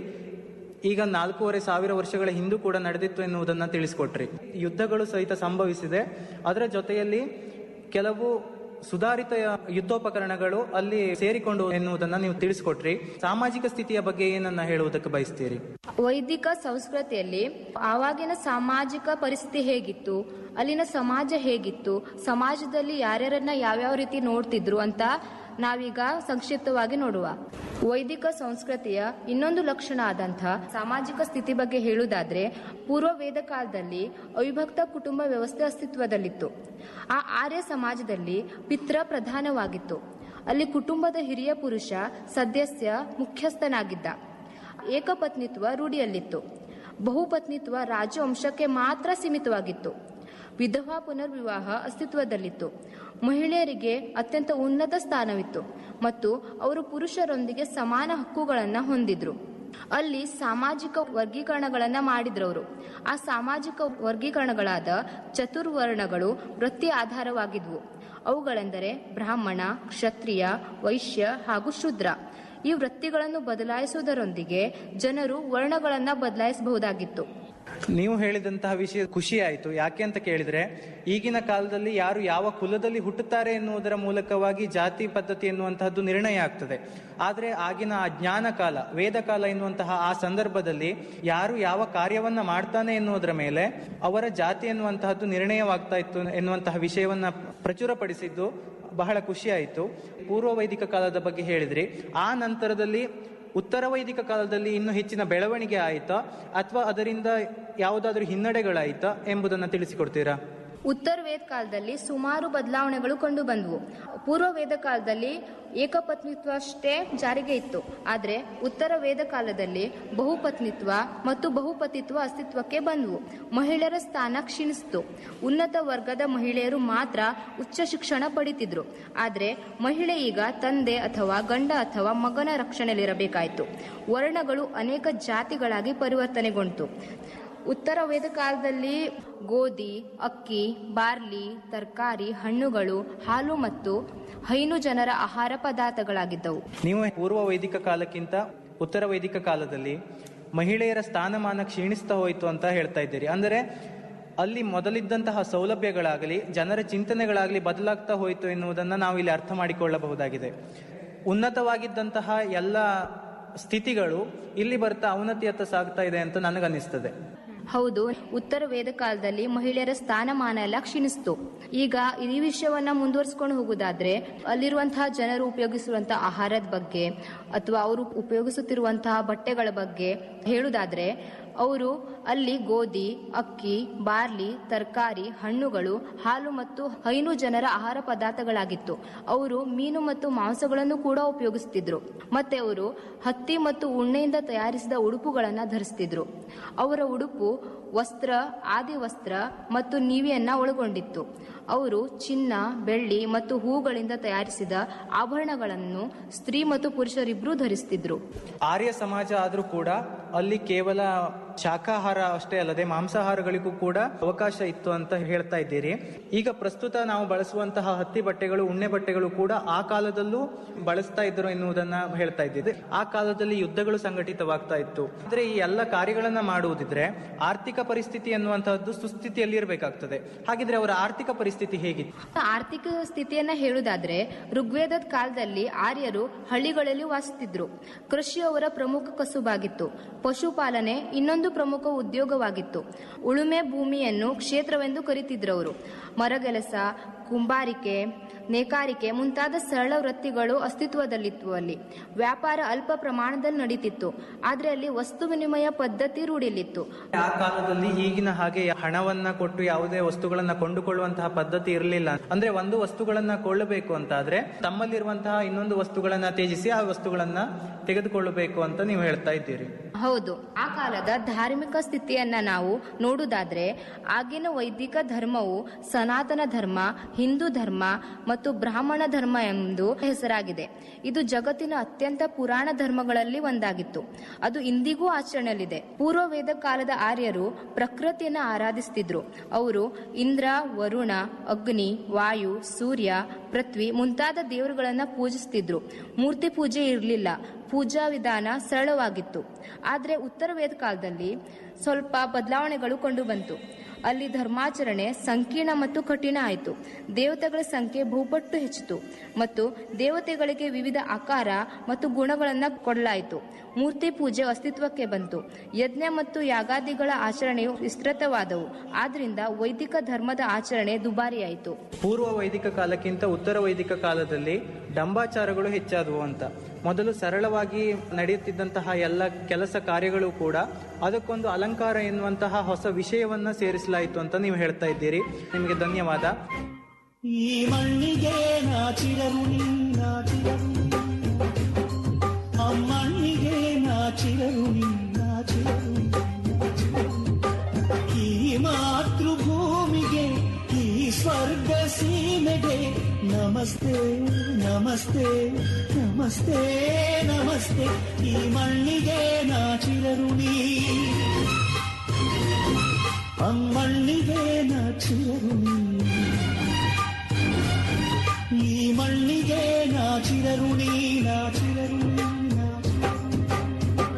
ಈಗ ನಾಲ್ಕೂವರೆ ಸಾವಿರ ವರ್ಷಗಳ ಹಿಂದೂ ಕೂಡ ನಡೆದಿತ್ತು ಎನ್ನುವುದನ್ನ ತಿಳಿಸ್ಕೊಟ್ರಿ ಯುದ್ಧಗಳು ಸಹಿತ ಸಂಭವಿಸಿದೆ ಅದರ ಜೊತೆಯಲ್ಲಿ ಕೆಲವು ಸುಧಾರಿತ ಯುದ್ಧೋಪಕರಣಗಳು ಅಲ್ಲಿ ಸೇರಿಕೊಂಡು ಎನ್ನುವುದನ್ನ ನೀವು ತಿಳಿಸ್ಕೊಟ್ರಿ ಸಾಮಾಜಿಕ ಸ್ಥಿತಿಯ ಬಗ್ಗೆ ಏನನ್ನ ಹೇಳುವುದಕ್ಕೆ ಬಯಸ್ತೀರಿ ವೈದಿಕ ಸಂಸ್ಕೃತಿಯಲ್ಲಿ ಆವಾಗಿನ ಸಾಮಾಜಿಕ ಪರಿಸ್ಥಿತಿ ಹೇಗಿತ್ತು ಅಲ್ಲಿನ ಸಮಾಜ ಹೇಗಿತ್ತು ಸಮಾಜದಲ್ಲಿ ಯಾರ್ಯಾರನ್ನ ಯಾವ್ಯಾವ ರೀತಿ ನೋಡ್ತಿದ್ರು ಅಂತ ನಾವೀಗ ಸಂಕ್ಷಿಪ್ತವಾಗಿ ನೋಡುವ ವೈದಿಕ ಸಂಸ್ಕೃತಿಯ ಇನ್ನೊಂದು ಲಕ್ಷಣ ಆದಂಥ ಸಾಮಾಜಿಕ ಸ್ಥಿತಿ ಬಗ್ಗೆ ಹೇಳುವುದಾದ್ರೆ ಪೂರ್ವ ವೇದ ಕಾಲದಲ್ಲಿ ಅವಿಭಕ್ತ ಕುಟುಂಬ ವ್ಯವಸ್ಥೆ ಅಸ್ತಿತ್ವದಲ್ಲಿತ್ತು ಆ ಆರ್ಯ ಸಮಾಜದಲ್ಲಿ ಪಿತ್ರ ಪ್ರಧಾನವಾಗಿತ್ತು ಅಲ್ಲಿ ಕುಟುಂಬದ ಹಿರಿಯ ಪುರುಷ ಸದಸ್ಯ ಮುಖ್ಯಸ್ಥನಾಗಿದ್ದ ಏಕಪತ್ನಿತ್ವ ರೂಢಿಯಲ್ಲಿತ್ತು ಬಹುಪತ್ನಿತ್ವ ರಾಜವಂಶಕ್ಕೆ ಮಾತ್ರ ಸೀಮಿತವಾಗಿತ್ತು ವಿಧವಾ ಪುನರ್ವಿವಾಹ ಅಸ್ತಿತ್ವದಲ್ಲಿತ್ತು ಮಹಿಳೆಯರಿಗೆ ಅತ್ಯಂತ ಉನ್ನತ ಸ್ಥಾನವಿತ್ತು ಮತ್ತು ಅವರು ಪುರುಷರೊಂದಿಗೆ ಸಮಾನ ಹಕ್ಕುಗಳನ್ನು ಹೊಂದಿದ್ರು ಅಲ್ಲಿ ಸಾಮಾಜಿಕ ವರ್ಗೀಕರಣಗಳನ್ನ ಮಾಡಿದ್ರವರು ಆ ಸಾಮಾಜಿಕ ವರ್ಗೀಕರಣಗಳಾದ ಚತುರ್ವರ್ಣಗಳು ವೃತ್ತಿ ಆಧಾರವಾಗಿದ್ವು ಅವುಗಳೆಂದರೆ ಬ್ರಾಹ್ಮಣ ಕ್ಷತ್ರಿಯ ವೈಶ್ಯ ಹಾಗೂ ಶೂದ್ರ ಈ ವೃತ್ತಿಗಳನ್ನು ಬದಲಾಯಿಸುವುದರೊಂದಿಗೆ ಜನರು ವರ್ಣಗಳನ್ನ ಬದಲಾಯಿಸಬಹುದಾಗಿತ್ತು ನೀವು ಹೇಳಿದಂತಹ ವಿಷಯ ಖುಷಿ ಆಯಿತು ಯಾಕೆ ಅಂತ ಕೇಳಿದ್ರೆ ಈಗಿನ ಕಾಲದಲ್ಲಿ ಯಾರು ಯಾವ ಕುಲದಲ್ಲಿ ಹುಟ್ಟುತ್ತಾರೆ ಎನ್ನುವುದರ ಮೂಲಕವಾಗಿ ಜಾತಿ ಪದ್ಧತಿ ಎನ್ನುವಂತಹದ್ದು ನಿರ್ಣಯ ಆಗ್ತದೆ ಆದರೆ ಆಗಿನ ಆ ಜ್ಞಾನ ಕಾಲ ವೇದ ಕಾಲ ಎನ್ನುವಂತಹ ಆ ಸಂದರ್ಭದಲ್ಲಿ ಯಾರು ಯಾವ ಕಾರ್ಯವನ್ನ ಮಾಡ್ತಾನೆ ಎನ್ನುವುದರ ಮೇಲೆ ಅವರ ಜಾತಿ ಎನ್ನುವಂತಹದ್ದು ನಿರ್ಣಯವಾಗ್ತಾ ಇತ್ತು ಎನ್ನುವಂತಹ ವಿಷಯವನ್ನ ಪ್ರಚುರಪಡಿಸಿದ್ದು ಬಹಳ ಖುಷಿ ಆಯಿತು ಪೂರ್ವ ವೈದಿಕ ಕಾಲದ ಬಗ್ಗೆ ಹೇಳಿದ್ರಿ ಆ ನಂತರದಲ್ಲಿ ಉತ್ತರ ವೈದಿಕ ಕಾಲದಲ್ಲಿ ಇನ್ನೂ ಹೆಚ್ಚಿನ ಬೆಳವಣಿಗೆ ಆಯಿತಾ ಅಥವಾ ಅದರಿಂದ ಯಾವುದಾದ್ರೂ ಹಿನ್ನಡೆಗಳಾಯಿತಾ ಎಂಬುದನ್ನು ತಿಳಿಸಿಕೊಡ್ತೀರಾ ಉತ್ತರ ವೇದ ಕಾಲದಲ್ಲಿ ಸುಮಾರು ಬದಲಾವಣೆಗಳು ಕಂಡು ಬಂದವು ಪೂರ್ವ ವೇದ ಕಾಲದಲ್ಲಿ ಏಕಪತ್ನಿತ್ವ ಅಷ್ಟೇ ಜಾರಿಗೆ ಇತ್ತು ಆದರೆ ಉತ್ತರ ವೇದ ಕಾಲದಲ್ಲಿ ಬಹುಪತ್ನಿತ್ವ ಮತ್ತು ಬಹುಪತಿತ್ವ ಅಸ್ತಿತ್ವಕ್ಕೆ ಬಂದವು ಮಹಿಳೆಯರ ಸ್ಥಾನ ಕ್ಷೀಣಿಸಿತು ಉನ್ನತ ವರ್ಗದ ಮಹಿಳೆಯರು ಮಾತ್ರ ಉಚ್ಚ ಶಿಕ್ಷಣ ಪಡಿತಿದ್ರು ಆದರೆ ಮಹಿಳೆ ಈಗ ತಂದೆ ಅಥವಾ ಗಂಡ ಅಥವಾ ಮಗನ ರಕ್ಷಣೆಯಲ್ಲಿರಬೇಕಾಯಿತು ವರ್ಣಗಳು ಅನೇಕ ಜಾತಿಗಳಾಗಿ ಪರಿವರ್ತನೆಗೊಂಡಿತು ಉತ್ತರ ವೇದ ಕಾಲದಲ್ಲಿ ಗೋಧಿ ಅಕ್ಕಿ ಬಾರ್ಲಿ ತರಕಾರಿ ಹಣ್ಣುಗಳು ಹಾಲು ಮತ್ತು ಹೈನು ಜನರ ಆಹಾರ ಪದಾರ್ಥಗಳಾಗಿದ್ದವು ನೀವು ಪೂರ್ವ ವೈದಿಕ ಕಾಲಕ್ಕಿಂತ ಉತ್ತರ ವೈದಿಕ ಕಾಲದಲ್ಲಿ ಮಹಿಳೆಯರ ಸ್ಥಾನಮಾನ ಕ್ಷೀಣಿಸ್ತಾ ಹೋಯಿತು ಅಂತ ಹೇಳ್ತಾ ಇದ್ದೀರಿ ಅಂದರೆ ಅಲ್ಲಿ ಮೊದಲಿದ್ದಂತಹ ಸೌಲಭ್ಯಗಳಾಗಲಿ ಜನರ ಚಿಂತನೆಗಳಾಗಲಿ ಬದಲಾಗ್ತಾ ಹೋಯಿತು ಎನ್ನುವುದನ್ನು ನಾವು ಇಲ್ಲಿ ಅರ್ಥ ಮಾಡಿಕೊಳ್ಳಬಹುದಾಗಿದೆ ಉನ್ನತವಾಗಿದ್ದಂತಹ ಎಲ್ಲ ಸ್ಥಿತಿಗಳು ಇಲ್ಲಿ ಬರ್ತಾ ಅವನತಿಯತ್ತ ಸಾಗ್ತಾ ಇದೆ ಅಂತ ನನಗನ್ನಿಸ್ತದೆ ಹೌದು ಉತ್ತರ ವೇದ ಕಾಲದಲ್ಲಿ ಮಹಿಳೆಯರ ಸ್ಥಾನಮಾನ ಎಲ್ಲ ಕ್ಷೀಣಿಸ್ತು ಈಗ ಈ ವಿಷಯವನ್ನ ಮುಂದುವರಿಸಿಕೊಂಡು ಹೋಗುದಾದ್ರೆ ಅಲ್ಲಿರುವಂತಹ ಜನರು ಉಪಯೋಗಿಸುವಂತಹ ಆಹಾರದ ಬಗ್ಗೆ ಅಥವಾ ಅವರು ಉಪಯೋಗಿಸುತ್ತಿರುವಂತಹ ಬಟ್ಟೆಗಳ ಬಗ್ಗೆ ಹೇಳುದಾದ್ರೆ ಅವರು ಅಲ್ಲಿ ಗೋಧಿ ಅಕ್ಕಿ ಬಾರ್ಲಿ ತರಕಾರಿ ಹಣ್ಣುಗಳು ಹಾಲು ಮತ್ತು ಹೈನು ಜನರ ಆಹಾರ ಪದಾರ್ಥಗಳಾಗಿತ್ತು ಅವರು ಮೀನು ಮತ್ತು ಮಾಂಸಗಳನ್ನು ಕೂಡ ಉಪಯೋಗಿಸುತ್ತಿದ್ರು ಮತ್ತೆ ಅವರು ಹತ್ತಿ ಮತ್ತು ಉಣ್ಣೆಯಿಂದ ತಯಾರಿಸಿದ ಉಡುಪುಗಳನ್ನು ಧರಿಸುತ್ತಿದ್ರು ಅವರ ಉಡುಪು ವಸ್ತ್ರ ಆದಿ ವಸ್ತ್ರ ಮತ್ತು ನೀವಿಯನ್ನ ಒಳಗೊಂಡಿತ್ತು ಅವರು ಚಿನ್ನ ಬೆಳ್ಳಿ ಮತ್ತು ಹೂಗಳಿಂದ ತಯಾರಿಸಿದ ಆಭರಣಗಳನ್ನು ಸ್ತ್ರೀ ಮತ್ತು ಪುರುಷರಿಬ್ಬರೂ ಧರಿಸುತ್ತಿದ್ರು ಆರ್ಯ ಸಮಾಜ ಆದರೂ ಕೂಡ ಅಲ್ಲಿ ಕೇವಲ ಶಾಖಾಹಾರ ಅಷ್ಟೇ ಅಲ್ಲದೆ ಮಾಂಸಾಹಾರಗಳಿಗೂ ಕೂಡ ಅವಕಾಶ ಇತ್ತು ಅಂತ ಹೇಳ್ತಾ ಇದ್ದೀರಿ ಈಗ ಪ್ರಸ್ತುತ ನಾವು ಬಳಸುವಂತಹ ಹತ್ತಿ ಬಟ್ಟೆಗಳು ಉಣ್ಣೆ ಬಟ್ಟೆಗಳು ಕೂಡ ಆ ಕಾಲದಲ್ಲೂ ಬಳಸ್ತಾ ಇದ್ರು ಎನ್ನುವುದನ್ನ ಹೇಳ್ತಾ ಇದ್ದಿದೆ ಆ ಕಾಲದಲ್ಲಿ ಯುದ್ಧಗಳು ಸಂಘಟಿತವಾಗ್ತಾ ಇತ್ತು ಆದ್ರೆ ಈ ಎಲ್ಲ ಕಾರ್ಯಗಳನ್ನ ಮಾಡುವುದಿದ್ರೆ ಆರ್ಥಿಕ ಪರಿಸ್ಥಿತಿ ಅನ್ನುವಂತಹದ್ದು ಸುಸ್ಥಿತಿಯಲ್ಲಿರಬೇಕಾಗ್ತದೆ ಹಾಗಿದ್ರೆ ಅವರ ಆರ್ಥಿಕ ಪರಿಸ್ಥಿತಿ ಹೇಗಿತ್ತು ಆರ್ಥಿಕ ಸ್ಥಿತಿಯನ್ನ ಹೇಳುವುದಾದ್ರೆ ಋಗ್ವೇದದ ಕಾಲದಲ್ಲಿ ಆರ್ಯರು ಹಳ್ಳಿಗಳಲ್ಲಿ ವಾಸಿಸುತ್ತಿದ್ರು ಕೃಷಿ ಅವರ ಪ್ರಮುಖ ಕಸುಬಾಗಿತ್ತು ಪಶುಪಾಲನೆ ಇನ್ನೊಂದು ಪ್ರಮುಖ ಉದ್ಯೋಗವಾಗಿತ್ತು ಉಳುಮೆ ಭೂಮಿಯನ್ನು ಕ್ಷೇತ್ರವೆಂದು ಕರೀತಿದ್ರವರು ಮರಗೆಲಸ ಕುಂಬಾರಿಕೆ ನೇಕಾರಿಕೆ ಮುಂತಾದ ಸರಳ ವೃತ್ತಿಗಳು ಅಸ್ತಿತ್ವದಲ್ಲಿತ್ತು ಅಲ್ಲಿ ವ್ಯಾಪಾರ ಅಲ್ಪ ಪ್ರಮಾಣದಲ್ಲಿ ನಡೀತಿತ್ತು ಆದ್ರೆ ಅಲ್ಲಿ ವಸ್ತು ವಿನಿಮಯ ಪದ್ಧತಿ ರೂಢಿಲಿತ್ತು ಆ ಕಾಲದಲ್ಲಿ ಈಗಿನ ಹಾಗೆ ಹಣವನ್ನ ಕೊಟ್ಟು ಯಾವುದೇ ವಸ್ತುಗಳನ್ನ ಕೊಂಡುಕೊಳ್ಳುವಂತಹ ಪದ್ಧತಿ ಇರಲಿಲ್ಲ ಅಂದ್ರೆ ಒಂದು ವಸ್ತುಗಳನ್ನ ಕೊಳ್ಳಬೇಕು ಅಂತ ಆದ್ರೆ ತಮ್ಮಲ್ಲಿರುವಂತಹ ಇನ್ನೊಂದು ವಸ್ತುಗಳನ್ನ ತ್ಯಜಿಸಿ ಆ ವಸ್ತುಗಳನ್ನ ತೆಗೆದುಕೊಳ್ಳಬೇಕು ಅಂತ ನೀವು ಹೇಳ್ತಾ ಇದ್ದೀರಿ ಹೌದು ಆ ಕಾಲದ ಧಾರ್ಮಿಕ ಸ್ಥಿತಿಯನ್ನ ನಾವು ನೋಡುವುದಾದ್ರೆ ಆಗಿನ ವೈದಿಕ ಧರ್ಮವು ಸನಾತನ ಧರ್ಮ ಹಿಂದೂ ಧರ್ಮ ಮತ್ತು ಬ್ರಾಹ್ಮಣ ಧರ್ಮ ಎಂದು ಹೆಸರಾಗಿದೆ ಇದು ಜಗತ್ತಿನ ಅತ್ಯಂತ ಪುರಾಣ ಧರ್ಮಗಳಲ್ಲಿ ಒಂದಾಗಿತ್ತು ಅದು ಇಂದಿಗೂ ಆಚರಣೆಯಲ್ಲಿದೆ ಪೂರ್ವ ವೇದ ಕಾಲದ ಆರ್ಯರು ಪ್ರಕೃತಿಯನ್ನ ಆರಾಧಿಸುತ್ತಿದ್ರು ಅವರು ಇಂದ್ರ ವರುಣ ಅಗ್ನಿ ವಾಯು ಸೂರ್ಯ ಪೃಥ್ವಿ ಮುಂತಾದ ದೇವರುಗಳನ್ನ ಪೂಜಿಸುತ್ತಿದ್ರು ಮೂರ್ತಿ ಪೂಜೆ ಇರಲಿಲ್ಲ ಪೂಜಾ ವಿಧಾನ ಸರಳವಾಗಿತ್ತು ಆದರೆ ಉತ್ತರ ವೇದ ಕಾಲದಲ್ಲಿ ಸ್ವಲ್ಪ ಬದಲಾವಣೆಗಳು ಕಂಡು ಬಂತು ಅಲ್ಲಿ ಧರ್ಮಾಚರಣೆ ಸಂಕೀರ್ಣ ಮತ್ತು ಕಠಿಣ ಆಯಿತು ದೇವತೆಗಳ ಸಂಖ್ಯೆ ಬಹುಪಟ್ಟು ಹೆಚ್ಚಿತು ಮತ್ತು ದೇವತೆಗಳಿಗೆ ವಿವಿಧ ಆಕಾರ ಮತ್ತು ಗುಣಗಳನ್ನು ಕೊಡಲಾಯಿತು ಮೂರ್ತಿ ಪೂಜೆ ಅಸ್ತಿತ್ವಕ್ಕೆ ಬಂತು ಯಜ್ಞ ಮತ್ತು ಯಾಗಾದಿಗಳ ಆಚರಣೆಯು ವಿಸ್ತೃತವಾದವು ಆದ್ರಿಂದ ವೈದಿಕ ಧರ್ಮದ ಆಚರಣೆ ದುಬಾರಿಯಾಯಿತು ಪೂರ್ವ ವೈದಿಕ ಕಾಲಕ್ಕಿಂತ ಉತ್ತರ ವೈದಿಕ ಕಾಲದಲ್ಲಿ ಡಂಬಾಚಾರಗಳು ಹೆಚ್ಚಾದವು ಅಂತ ಮೊದಲು ಸರಳವಾಗಿ ನಡೆಯುತ್ತಿದ್ದಂತಹ ಎಲ್ಲ ಕೆಲಸ ಕಾರ್ಯಗಳು ಕೂಡ ಅದಕ್ಕೊಂದು ಅಲಂಕಾರ ಎನ್ನುವಂತಹ ಹೊಸ ವಿಷಯವನ್ನ ಸೇರಿಸಲಾಯಿತು ಅಂತ ನೀವು ಹೇಳ್ತಾ ಇದ್ದೀರಿ ನಿಮಗೆ ಧನ್ಯವಾದ ಈ ಮಣ್ಣಿಗೆ ನಾಚಿರರು ನೀ ನಾಚಿರರು ಅಮ್ಮಣ್ಣಿಗೆ ನಾಚಿರರು ನೀ ನಾಚಿರರು ಈ ಮಾತೃಭೂಮಿಗೆ ಈ ಸ್ವರ್ಗ ಸೀಮೆಗೆ ನಮಸ್ತೆ ನಮಸ್ತೆ ನಮಸ್ತೆ ನಮಸ್ತೆ ಈ ಮಣ್ಣಿಗೆ ನಾಚಿರರು ನೀ ಅಮ್ಮಣ್ಣಿಗೆ ನಾಚಿರರು ನೀ ಈ ಮಣ್ಣಿಗೆ ನಾಚಿರರು ನೀ ನಾಚಿರರು ನೀ, ನಾಚಿರರು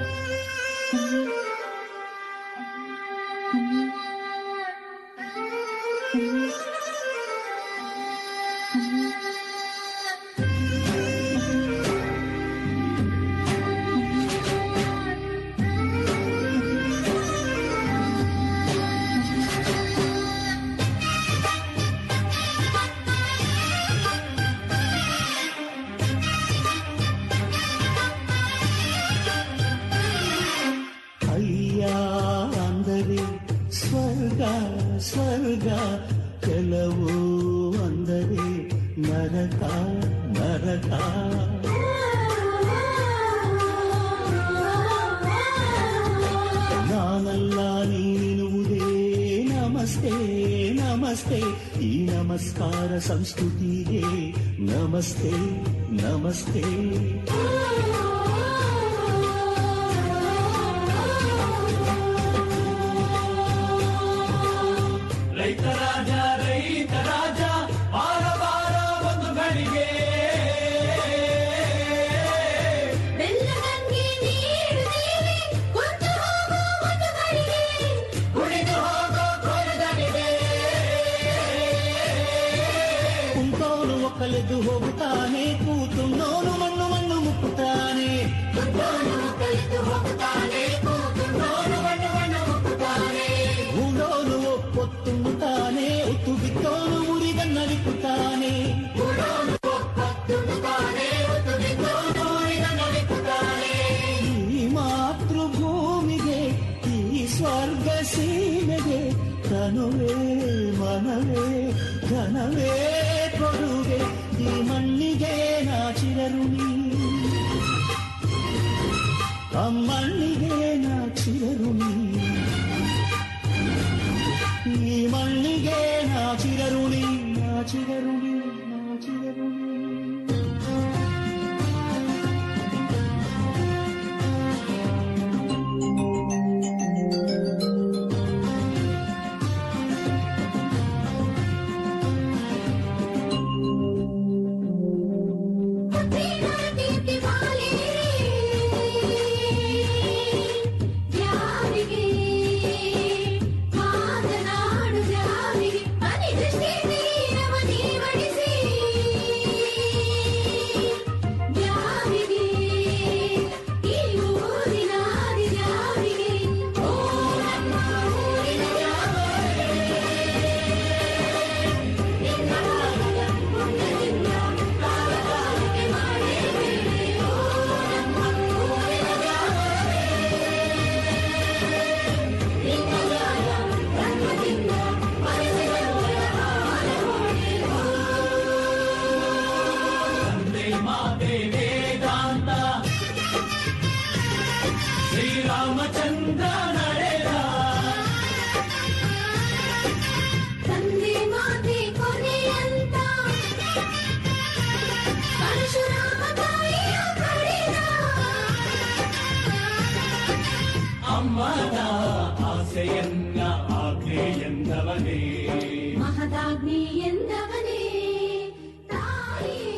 ಅಯ್ಯ ಅಂದರೆ ಸ್ವರ್ಗ ಸ್ವರ್ಗ ಕೆಲವು ಅಂದರೆ ನರಕ ನರಕ ನಾನಲ್ಲ ನೀನುವುದೇ ನಮಸ್ತೆ ನಮಸ್ತೆ ಈ ನಮಸ್ಕಾರ ಸಂಸ್ಕೃತಿಗೆ ನಮಸ್ತೆ ನಮಸ್ತೆ ರೈತ ರಾಜ ರೈತ ರಾಜ ಬಾರ ಬಾರ ಒಂದು ಗಳಿಗೆ ಕುಣಿದು ಹೋಗೋ ಕೋಲದಡಿಗೆ ಕುಂತೋನು ಒಕ್ಕಲೆದ್ದು ಹೋಗುತ್ತಾನೆ ಕೂತುಣ್ಣೋನು ಮಣ್ಣು ಮಣ್ಣು ಮುಕ್ಕುತ್ತಾನೆ ಉಡೋನು ಒಪ್ಪೊತ್ತುಣ್ಣುತ್ತಾನೆ ಒತ್ತು ಬಿತ್ತೋನು ಮುರಿಗನ್ನಲಿಕ್ಕುತ್ತಾನೆ ಈ ಮಾತೃಭೂಮಿಗೆ ಈ ಸ್ವರ್ಗ ಪೂಜೆಗೆ ತನುವೇ ಮನವೇ ಘನವೇ ಕೊಡುಗೆ ಈ ಮಣ್ಣಿಗೆ ನಾಚಿರರುಣಿ ಅಮ್ಮಣ್ಣಿಗೆ ನಾಚಿರರುಣಿ ಈ ಮಣ್ಣಿಗೆ ನಾಚಿರರುಣಿ ನಾಚಿರರುಣಿ ನಾಚಿರರುಣಿ ತಂದೆ ಮಾತೆ ವೇದಾಂತ ಶ್ರೀರಾಮಚಂದ್ರ ನಡೆದ ತಂದೆ ಮಾತೆ ಕೊನೆಯಂತ ಪರಶುರಾಮ ತಾಯಿಯ ಪಡೆದ ಅಮ್ಮನ ಆಸೆಯನ್ನ ಆಜ್ಞೆ ಎಂದವನೇ ಮಹದಾಗ್ನಿ ಎಂದವನೇ ತಾಯಿಯೇ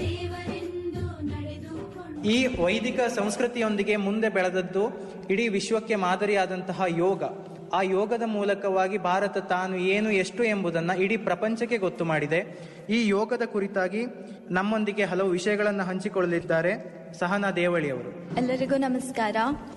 ದೇವರೆಂದು ನಡೆದುಕೊಂಡು ಈ ವೈದಿಕ ಸಂಸ್ಕೃತಿಯೊಂದಿಗೆ ಮುಂದೆ ಬೆಳೆದದ್ದು ಇಡೀ ವಿಶ್ವಕ್ಕೆ ಮಾದರಿಯಾದಂತಹ ಯೋಗ ಆ ಯೋಗದ ಮೂಲಕವಾಗಿ ಭಾರತ ತಾನು ಏನು ಎಷ್ಟು ಎಂಬುದನ್ನು ಇಡೀ ಪ್ರಪಂಚಕ್ಕೆ ಗೊತ್ತು ಮಾಡಿದೆ ಈ ಯೋಗದ ಕುರಿತಾಗಿ ನಮ್ಮೊಂದಿಗೆ ಹಲವು ವಿಷಯಗಳನ್ನು ಹಂಚಿಕೊಳ್ಳಲಿದ್ದಾರೆ ಸಹನಾ ದೇವಳಿಯವರು ಎಲ್ಲರಿಗೂ ನಮಸ್ಕಾರ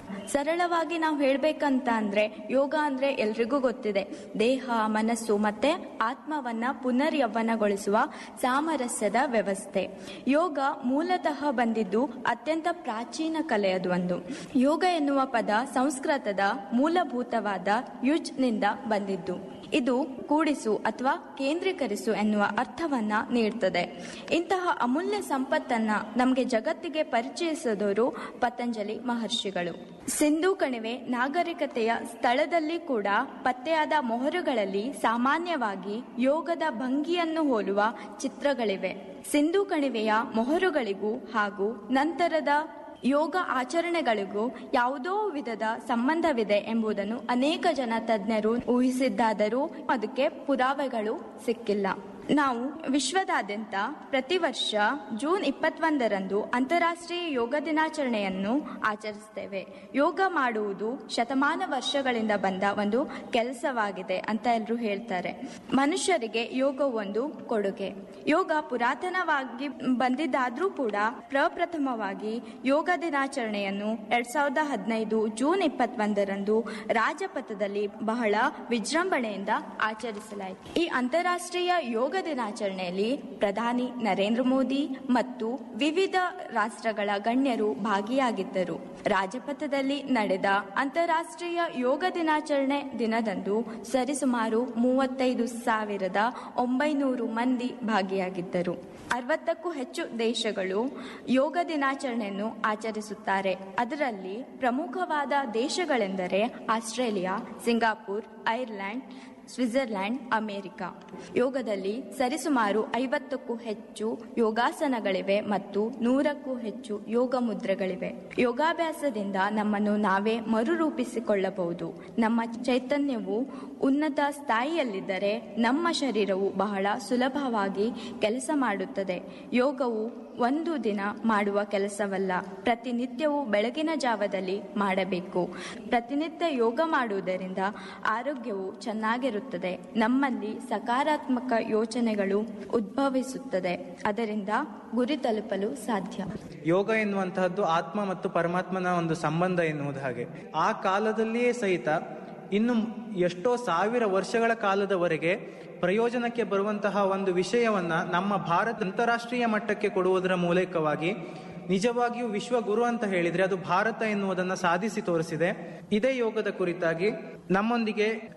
ಸರಳವಾಗಿ ನಾವು ಹೇಳ್ಬೇಕಂತ ಅಂದ್ರೆ ಯೋಗ ಅಂದ್ರೆ ಎಲ್ರಿಗೂ ಗೊತ್ತಿದೆ ದೇಹ ಮನಸ್ಸು ಮತ್ತೆ ಆತ್ಮವನ್ನ ಪುನರ್ ಯೌವನಗೊಳಿಸುವ ಸಾಮರಸ್ಯದ ವ್ಯವಸ್ಥೆ ಯೋಗ ಮೂಲತಃ ಬಂದಿದ್ದು ಅತ್ಯಂತ ಪ್ರಾಚೀನ ಕಲೆಯದು ಒಂದು ಯೋಗ ಎನ್ನುವ ಪದ ಸಂಸ್ಕೃತದ ಮೂಲಭೂತವಾದ ಯುಜ್ ನಿಂದ ಬಂದಿದ್ದು ಇದು ಕೂಡಿಸು ಅಥವಾ ಕೇಂದ್ರೀಕರಿಸು ಎನ್ನುವ ಅರ್ಥವನ್ನ ನೀಡ್ತದೆ ಇಂತಹ ಅಮೂಲ್ಯ ಸಂಪತ್ತನ್ನ ನಮಗೆ ಜಗತ್ತಿಗೆ ಪರಿಚಯಿಸಿದವರು ಪತಂಜಲಿ ಮಹರ್ಷಿಗಳು ಸಿಂಧೂ ಕಣಿವೆ ನಾಗರಿಕತೆಯ ಸ್ಥಳದಲ್ಲಿ ಕೂಡ ಪತ್ತೆಯಾದ ಮೊಹರುಗಳಲ್ಲಿ ಸಾಮಾನ್ಯವಾಗಿ ಯೋಗದ ಭಂಗಿಯನ್ನು ಹೋಲುವ ಚಿತ್ರಗಳಿವೆ ಸಿಂಧೂ ಕಣಿವೆಯ ಮೊಹರುಗಳಿಗೂ ಹಾಗೂ ನಂತರದ ಯೋಗ ಆಚರಣೆಗಳಿಗೂ ಯಾವುದೋ ವಿಧದ ಸಂಬಂಧವಿದೆ ಎಂಬುದನ್ನು ಅನೇಕ ಜನ ತಜ್ಞರು ಊಹಿಸಿದ್ದಾದರೂ ಅದಕ್ಕೆ ಪುರಾವೆಗಳು ಸಿಕ್ಕಿಲ್ಲ ನಾವು ವಿಶ್ವದಾದ್ಯಂತ ಪ್ರತಿ ವರ್ಷ ಜೂನ್ ಇಪ್ಪತ್ತೊಂದರಂದು ಅಂತಾರಾಷ್ಟ್ರೀಯ ಯೋಗ ದಿನಾಚರಣೆಯನ್ನು ಆಚರಿಸ್ತೇವೆ ಯೋಗ ಮಾಡುವುದು ಶತಮಾನ ವರ್ಷಗಳಿಂದ ಬಂದ ಒಂದು ಕೆಲಸವಾಗಿದೆ ಅಂತ ಎಲ್ಲರೂ ಹೇಳ್ತಾರೆ ಮನುಷ್ಯರಿಗೆ ಯೋಗ ಒಂದು ಕೊಡುಗೆ ಯೋಗ ಪುರಾತನವಾಗಿ ಬಂದಿದ್ದಾದ್ರೂ ಕೂಡ ಪ್ರಪ್ರಥಮವಾಗಿ ಯೋಗ ದಿನಾಚರಣೆಯನ್ನು ಎರಡ್ ಸಾವಿರದ ಹದಿನೈದು ಜೂನ್ ಇಪ್ಪತ್ತೊಂದರಂದು ರಾಜಪಥದಲ್ಲಿ ಬಹಳ ವಿಜೃಂಭಣೆಯಿಂದ ಆಚರಿಸಲಾಯಿತು ಈ ಅಂತಾರಾಷ್ಟ್ರೀಯ ಯೋಗ ದಿನಾಚರಣೆಯಲ್ಲಿ ಪ್ರಧಾನಿ ನರೇಂದ್ರ ಮೋದಿ ಮತ್ತು ವಿವಿಧ ರಾಷ್ಟ್ರಗಳ ಗಣ್ಯರು ಭಾಗಿಯಾಗಿದ್ದರು ರಾಜಪಥದಲ್ಲಿ ನಡೆದ ಅಂತಾರಾಷ್ಟ್ರೀಯ ಯೋಗ ದಿನಾಚರಣೆ ದಿನದಂದು ಸರಿಸುಮಾರು ಮೂವತ್ತೈದು ಸಾವಿರದ ಒಂಬೈನೂರು ಮಂದಿ ಭಾಗಿಯಾಗಿದ್ದರು ಅರವತ್ತಕ್ಕೂ ಹೆಚ್ಚು ದೇಶಗಳು ಯೋಗ ದಿನಾಚರಣೆಯನ್ನು ಆಚರಿಸುತ್ತಾರೆ ಅದರಲ್ಲಿ ಪ್ರಮುಖವಾದ ದೇಶಗಳೆಂದರೆ Australia Singapore Ireland Switzerland America ಯೋಗದಲ್ಲಿ ಸರಿಸುಮಾರು ಐವತ್ತಕ್ಕೂ ಹೆಚ್ಚು ಯೋಗಾಸನಗಳಿವೆ ಮತ್ತು ನೂರಕ್ಕೂ ಹೆಚ್ಚು ಯೋಗ ಮುದ್ರೆಗಳಿವೆ ಯೋಗಾಭ್ಯಾಸದಿಂದ ನಮ್ಮನ್ನು ನಾವೇ ಮರುರೂಪಿಸಿಕೊಳ್ಳಬಹುದು ನಮ್ಮ ಚೈತನ್ಯವು ಉನ್ನತ ಸ್ಥಾಯಿಯಲ್ಲಿದ್ದರೆ ನಮ್ಮ ಶರೀರವು ಬಹಳ ಸುಲಭವಾಗಿ ಕೆಲಸ ಮಾಡುತ್ತದೆ ಯೋಗವು ಒಂದು ದಿನ ಮಾಡುವ ಕೆಲಸವಲ್ಲ ಪ್ರತಿನಿತ್ಯವೂ ಬೆಳಗಿನ ಜಾವದಲ್ಲಿ ಮಾಡಬೇಕು ಪ್ರತಿನಿತ್ಯ ಯೋಗ ಮಾಡುವುದರಿಂದ ಆರೋಗ್ಯವು ಚೆನ್ನಾಗಿರುತ್ತದೆ ನಮ್ಮಲ್ಲಿ ಸಕಾರಾತ್ಮಕ ಯೋಚನೆಗಳು ಉದ್ಭವಿಸುತ್ತದೆ ಅದರಿಂದ ಗುರಿ ತಲುಪಲು ಸಾಧ್ಯ ಯೋಗ ಎನ್ನುವಂತಹದ್ದು ಆತ್ಮ ಮತ್ತು ಪರಮಾತ್ಮನ ಒಂದು ಸಂಬಂಧ ಎನ್ನುವುದು ಹಾಗೆ ಆ ಕಾಲದಲ್ಲಿಯೇ ಸಹಿತ ಇನ್ನು ಎಷ್ಟೋ ಸಾವಿರ ವರ್ಷಗಳ ಕಾಲದವರೆಗೆ ಪ್ರಯೋಜನಕ್ಕೆ ಬರುವಂತಹ ಒಂದು ವಿಷಯವನ್ನ ನಮ್ಮ ಭಾರತ ಅಂತಾರಾಷ್ಟ್ರೀಯ ಮಟ್ಟಕ್ಕೆ ಕೊಡುವುದರ ಮೂಲಕವಾಗಿ ನಿಜವಾಗಿಯೂ ವಿಶ್ವಗುರು ಅಂತ ಹೇಳಿದ್ರೆ ಅದು ಭಾರತ ಎನ್ನುವುದನ್ನ ಸಾಧಿಸಿ ತೋರಿಸಿದೆ ಇದೇ ಯೋಗದ ಕುರಿತಾಗಿ ನಮ್ಮೊಂದಿಗೆ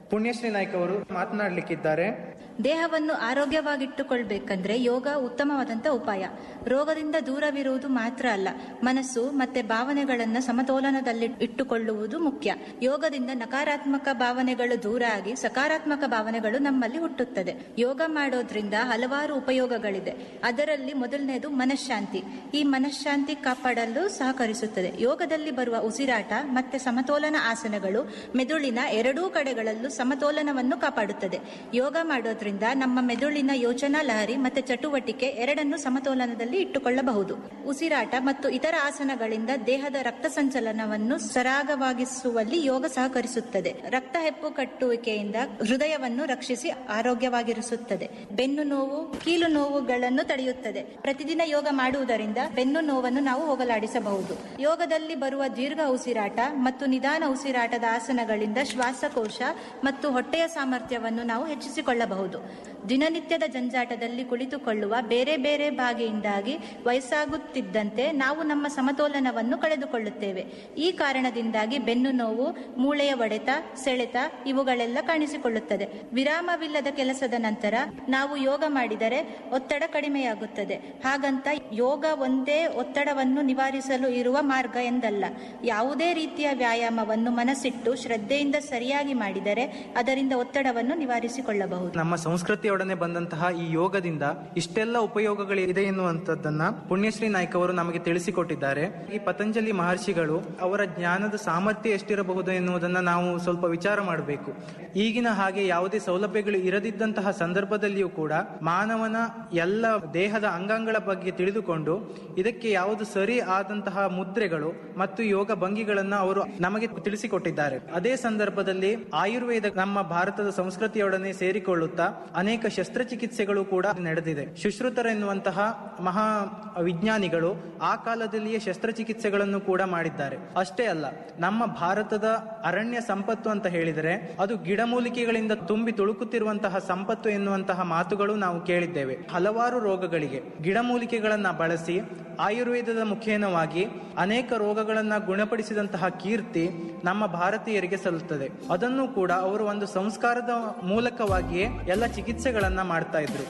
ಪುಣ್ಯಶ್ರೀ ನಾಯ್ಕ ಅವರು ಮಾತನಾಡಲಿಕ್ಕಿದ್ದಾರೆ ದೇಹವನ್ನು ಆರೋಗ್ಯವಾಗಿಟ್ಟುಕೊಳ್ಬೇಕಂದ್ರೆ ಯೋಗ ಉತ್ತಮವಾದಂಥ ಉಪಾಯ ರೋಗದಿಂದ ದೂರವಿರುವುದು ಮಾತ್ರ ಅಲ್ಲ ಮನಸ್ಸು ಮತ್ತೆ ಭಾವನೆಗಳನ್ನ ಸಮತೋಲನದಲ್ಲಿ ಇಟ್ಟುಕೊಳ್ಳುವುದು ಮುಖ್ಯ ಯೋಗದಿಂದ ನಕಾರಾತ್ಮಕ ಭಾವನೆಗಳು ದೂರ ಆಗಿ ಸಕಾರಾತ್ಮಕ ಭಾವನೆಗಳು ನಮ್ಮಲ್ಲಿ ಹುಟ್ಟುತ್ತದೆ ಯೋಗ ಮಾಡೋದ್ರಿಂದ ಹಲವಾರು ಉಪಯೋಗಗಳಿದೆ ಅದರಲ್ಲಿ ಮೊದಲನೇದು ಮನಃಶಾಂತಿ ಈ ಮನಃಶಾಂತಿ ಕಾಪಾಡಲು ಸಹಕರಿಸುತ್ತದೆ ಯೋಗದಲ್ಲಿ ಬರುವ ಉಸಿರಾಟ ಮತ್ತೆ ಸಮತೋಲನ ಆಸನಗಳು ಮೆದುಳಿನ ಎರಡೂ ಕಡೆಗಳಲ್ಲೂ ಸಮತೋಲನವನ್ನು ಕಾಪಾಡುತ್ತದೆ ಯೋಗ ಮಾಡೋದ್ರಿಂದ ನಮ್ಮ ಮೆದುಳಿನ ಯೋಚನಾ ಲಹರಿ ಮತ್ತೆ ಚಟುವಟಿಕೆ ಎರಡನ್ನು ಸಮತೋಲನದಲ್ಲಿ ಇಟ್ಟುಕೊಳ್ಳಬಹುದು ಉಸಿರಾಟ ಮತ್ತು ಇತರ ಆಸನಗಳಿಂದ ದೇಹದ ರಕ್ತ ಸಂಚಲನವನ್ನು ಸರಾಗವಾಗಿಸುವಲ್ಲಿ ಯೋಗ ಸಹಕರಿಸುತ್ತದೆ ರಕ್ತ ಹೆಪ್ಪು ಕಟ್ಟುವಿಕೆಯಿಂದ ಹೃದಯವನ್ನು ರಕ್ಷಿಸಿ ಆರೋಗ್ಯವಾಗಿರಿಸುತ್ತದೆ ಬೆನ್ನು ನೋವು ಕೀಲು ನೋವುಗಳನ್ನು ತಡೆಯುತ್ತದೆ ಪ್ರತಿದಿನ ಯೋಗ ಮಾಡುವುದರಿಂದ ಬೆನ್ನು ನೋವನ್ನು ನಾವು ಹೋಗಲಾಡಿಸಬಹುದು ಯೋಗದಲ್ಲಿ ಬರುವ ದೀರ್ಘ ಉಸಿರಾಟ ಮತ್ತು ನಿಧಾನ ಉಸಿರಾಟದ ಆಸನಗಳಿಂದ ಶ್ವಾಸಕೋಶ ಮತ್ತು ಹೊಟ್ಟೆಯ ಸಾಮರ್ಥ್ಯವನ್ನು ನಾವು ಹೆಚ್ಚಿಸಿಕೊಳ್ಳಬಹುದು ದಿನನಿತ್ಯದ ಜಂಜಾಟದಲ್ಲಿ ಕುಳಿತುಕೊಳ್ಳುವ ಬೇರೆ ಬೇರೆ ಬಾಗಿಯಿಂದಾಗಿ ವಯಸ್ಸಾಗುತ್ತಿದ್ದಂತೆ ನಾವು ನಮ್ಮ ಸಮತೋಲನವನ್ನು ಕಳೆದುಕೊಳ್ಳುತ್ತೇವೆ ಈ ಕಾರಣದಿಂದಾಗಿ ಬೆನ್ನು ನೋವು ಮೂಳೆಯ ಒಡೆತ ಸೆಳೆತ ಇವುಗಳೆಲ್ಲ ಕಾಣಿಸಿಕೊಳ್ಳುತ್ತದೆ ವಿರಾಮವಿಲ್ಲದ ಕೆಲಸದ ನಂತರ ನಾವು ಯೋಗ ಮಾಡಿದರೆ ಒತ್ತಡ ಕಡಿಮೆಯಾಗುತ್ತದೆ ಹಾಗಂತ ಯೋಗ ಒಂದೇ ಒತ್ತಡವನ್ನು ನಿವಾರಿಸಲು ಇರುವ ಮಾರ್ಗ ಎಂದಲ್ಲ ಯಾವುದೇ ರೀತಿಯ ವ್ಯಾಯಾಮವನ್ನು ಮನಸ್ಸಿಟ್ಟು ಶ್ರದ್ಧೆಯಿಂದ ಸರಿಯಾಗಿ ಮಾಡಿದರೆ ಅದರಿಂದ ಒತ್ತಡವನ್ನು ನಿವಾರಿಸಿಕೊಳ್ಳಬಹುದು ನಮ್ಮ ಸಂಸ್ಕೃತಿಯೊಡನೆ ಬಂದಂತಹ ಈ ಯೋಗದಿಂದ ಇಷ್ಟೆಲ್ಲ ಉಪಯೋಗಗಳು ಇದೆ ಎನ್ನುವಂಥದ್ದನ್ನ ಪುಣ್ಯಶ್ರೀ ನಾಯ್ಕ ಅವರು ನಮಗೆ ತಿಳಿಸಿಕೊಟ್ಟಿದ್ದಾರೆ ಈ ಪತಂಜಲಿ ಮಹರ್ಷಿಗಳು ಅವರ ಜ್ಞಾನದ ಸಾಮರ್ಥ್ಯ ಎಷ್ಟಿರಬಹುದು ಎನ್ನುವುದನ್ನ ನಾವು ಸ್ವಲ್ಪ ವಿಚಾರ ಮಾಡಬೇಕು ಈಗಿನ ಹಾಗೆ ಯಾವುದೇ ಸೌಲಭ್ಯಗಳು ಇರದಿದ್ದಂತಹ ಸಂದರ್ಭದಲ್ಲಿಯೂ ಕೂಡ ಮಾನವನ ಎಲ್ಲ ದೇಹದ ಅಂಗಾಂಗಗಳ ಬಗ್ಗೆ ತಿಳಿದುಕೊಂಡು ಇದಕ್ಕೆ ಯಾವುದು ಸರಿ ಆದಂತಹ ಮುದ್ರೆಗಳು ಮತ್ತು ಯೋಗ ಭಂಗಿಗಳನ್ನ ಅವರು ನಮಗೆ ತಿಳಿಸಿಕೊಟ್ಟಿದ್ದಾರೆ ಅದೇ ಸಂದರ್ಭದಲ್ಲಿ ಆಯುರ್ವೇದ ನಮ್ಮ ಭಾರತದ ಸಂಸ್ಕೃತಿಯೊಡನೆ ಸೇರಿಕೊಳ್ಳುತ್ತಾ ಅನೇಕ ಶಸ್ತ್ರಚಿಕಿತ್ಸೆಗಳು ಕೂಡ ನಡೆದಿದೆ ಶುಶ್ರುತರೆನ್ನುವಂತಹ ಮಹಾ ವಿಜ್ಞಾನಿಗಳು ಆ ಕಾಲದಲ್ಲಿಯೇ ಶಸ್ತ್ರಚಿಕಿತ್ಸೆಗಳನ್ನು ಕೂಡ ಮಾಡಿದ್ದಾರೆ ಅಷ್ಟೇ ಅಲ್ಲ ನಮ್ಮ ಭಾರತದ ಅರಣ್ಯ ಸಂಪತ್ತು ಅಂತ ಹೇಳಿದರೆ ಅದು ಗಿಡಮೂಲಿಕೆಗಳಿಂದ ತುಂಬಿ ತುಳುಕುತ್ತಿರುವಂತಹ ಸಂಪತ್ತು ಎನ್ನುವಂತಹ ಮಾತುಗಳು ನಾವು ಕೇಳಿದ್ದೇವೆ ಹಲವಾರು ರೋಗಗಳಿಗೆ ಗಿಡಮೂಲಿಕೆಗಳನ್ನ ಬಳಸಿ ಆಯುರ್ವೇದದ ಮುಖೇನವಾಗಿ ಅನೇಕ ರೋಗಗಳನ್ನ ಗುಣಪಡಿಸಿದಂತಹ ಕೀರ್ತಿ ನಮ್ಮ ಭಾರತೀಯರಿಗೆ ಸಲ್ಲುತ್ತದೆ ಅದನ್ನು ಕೂಡ ಅವರು ಒಂದು ಸಂಸ್ಕಾರದ ಮೂಲಕವಾಗಿಯೇ ಎಲ್ಲ ಚಿಕಿತ್ಸೆಗಳನ್ನ ಮಾಡ್ತಾ ಇದ್ರು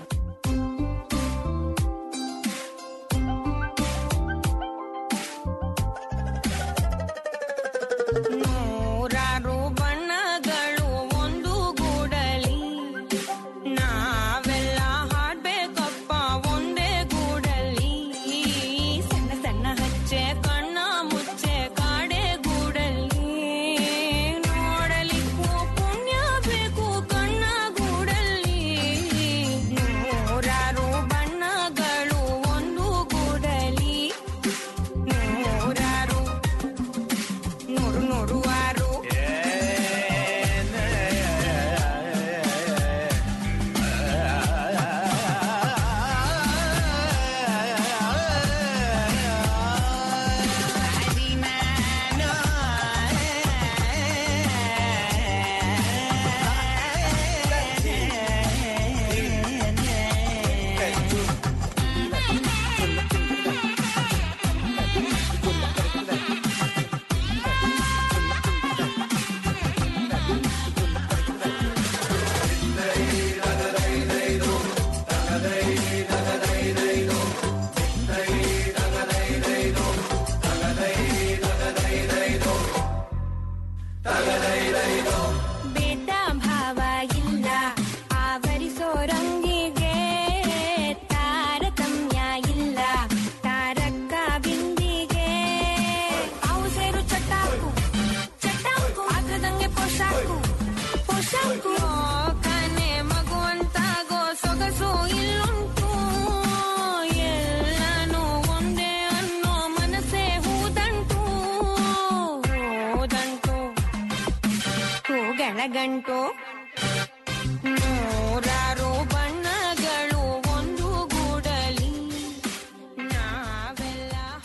ನೂರಾರು ಬಣ್ಣಗಳು ಒಂದು ಗೂಡಲಿ ನಾವೆಲ್ಲ ಹಾಡ್ಬೇಕಪ್ಪ ಒಂದೇ ಗೂಡಲಿ ಸಣ್ಣ ಸಣ್ಣ ಹಚ್ಚೆ ಕಣ್ಣ ಮುಚ್ಚೆ ಕಾಡೆ ಗೂಡಲಿ ನೋಡಲಿಕ್ಕೂ ಪುಣ್ಯ ಬೇಕು ಕಣ್ಣ ಗೂಡಲಿ ನೂರಾರು ಬಣ್ಣಗಳು ಒಂದು ಗೂಡಲಿ ನೂರಾರು ನೋಡು ನೋಡುವಾರು ಭೇದ ಭಾವ ಇಲ್ಲ ಆವರಿಸೋ ರಂಗಿಗೆ ತಾರತಮ್ಯ ಇಲ್ಲ ತಾರಕ್ಕ ಬಿಂದಿಗೆ ಅವು ಸೇರು ಚಟಾಕು ಚಟಾಕು ಆಗದಂಗೆ ಪೋಷಾಕು ಪೋಷಾಕು ಕನೆ ಮಗುವಂತಾಗೋ ಸೊಗಸು ಇಲ್ಲುಂಟು ಎಲ್ಲಾನು ಒಂದೇ ಅನ್ನೋ ಮನಸ್ಸೇ ಹೂದಂಟು ಹೂದಂಟು ಹೂಗಳ ಗಂಟು ನೂರಾರು ಬಣ್ಣಗಳು ಒಂದು ಗೂಡಲಿ ನಾವೆಲ್ಲ ಹಾಡ್ಬೇಕು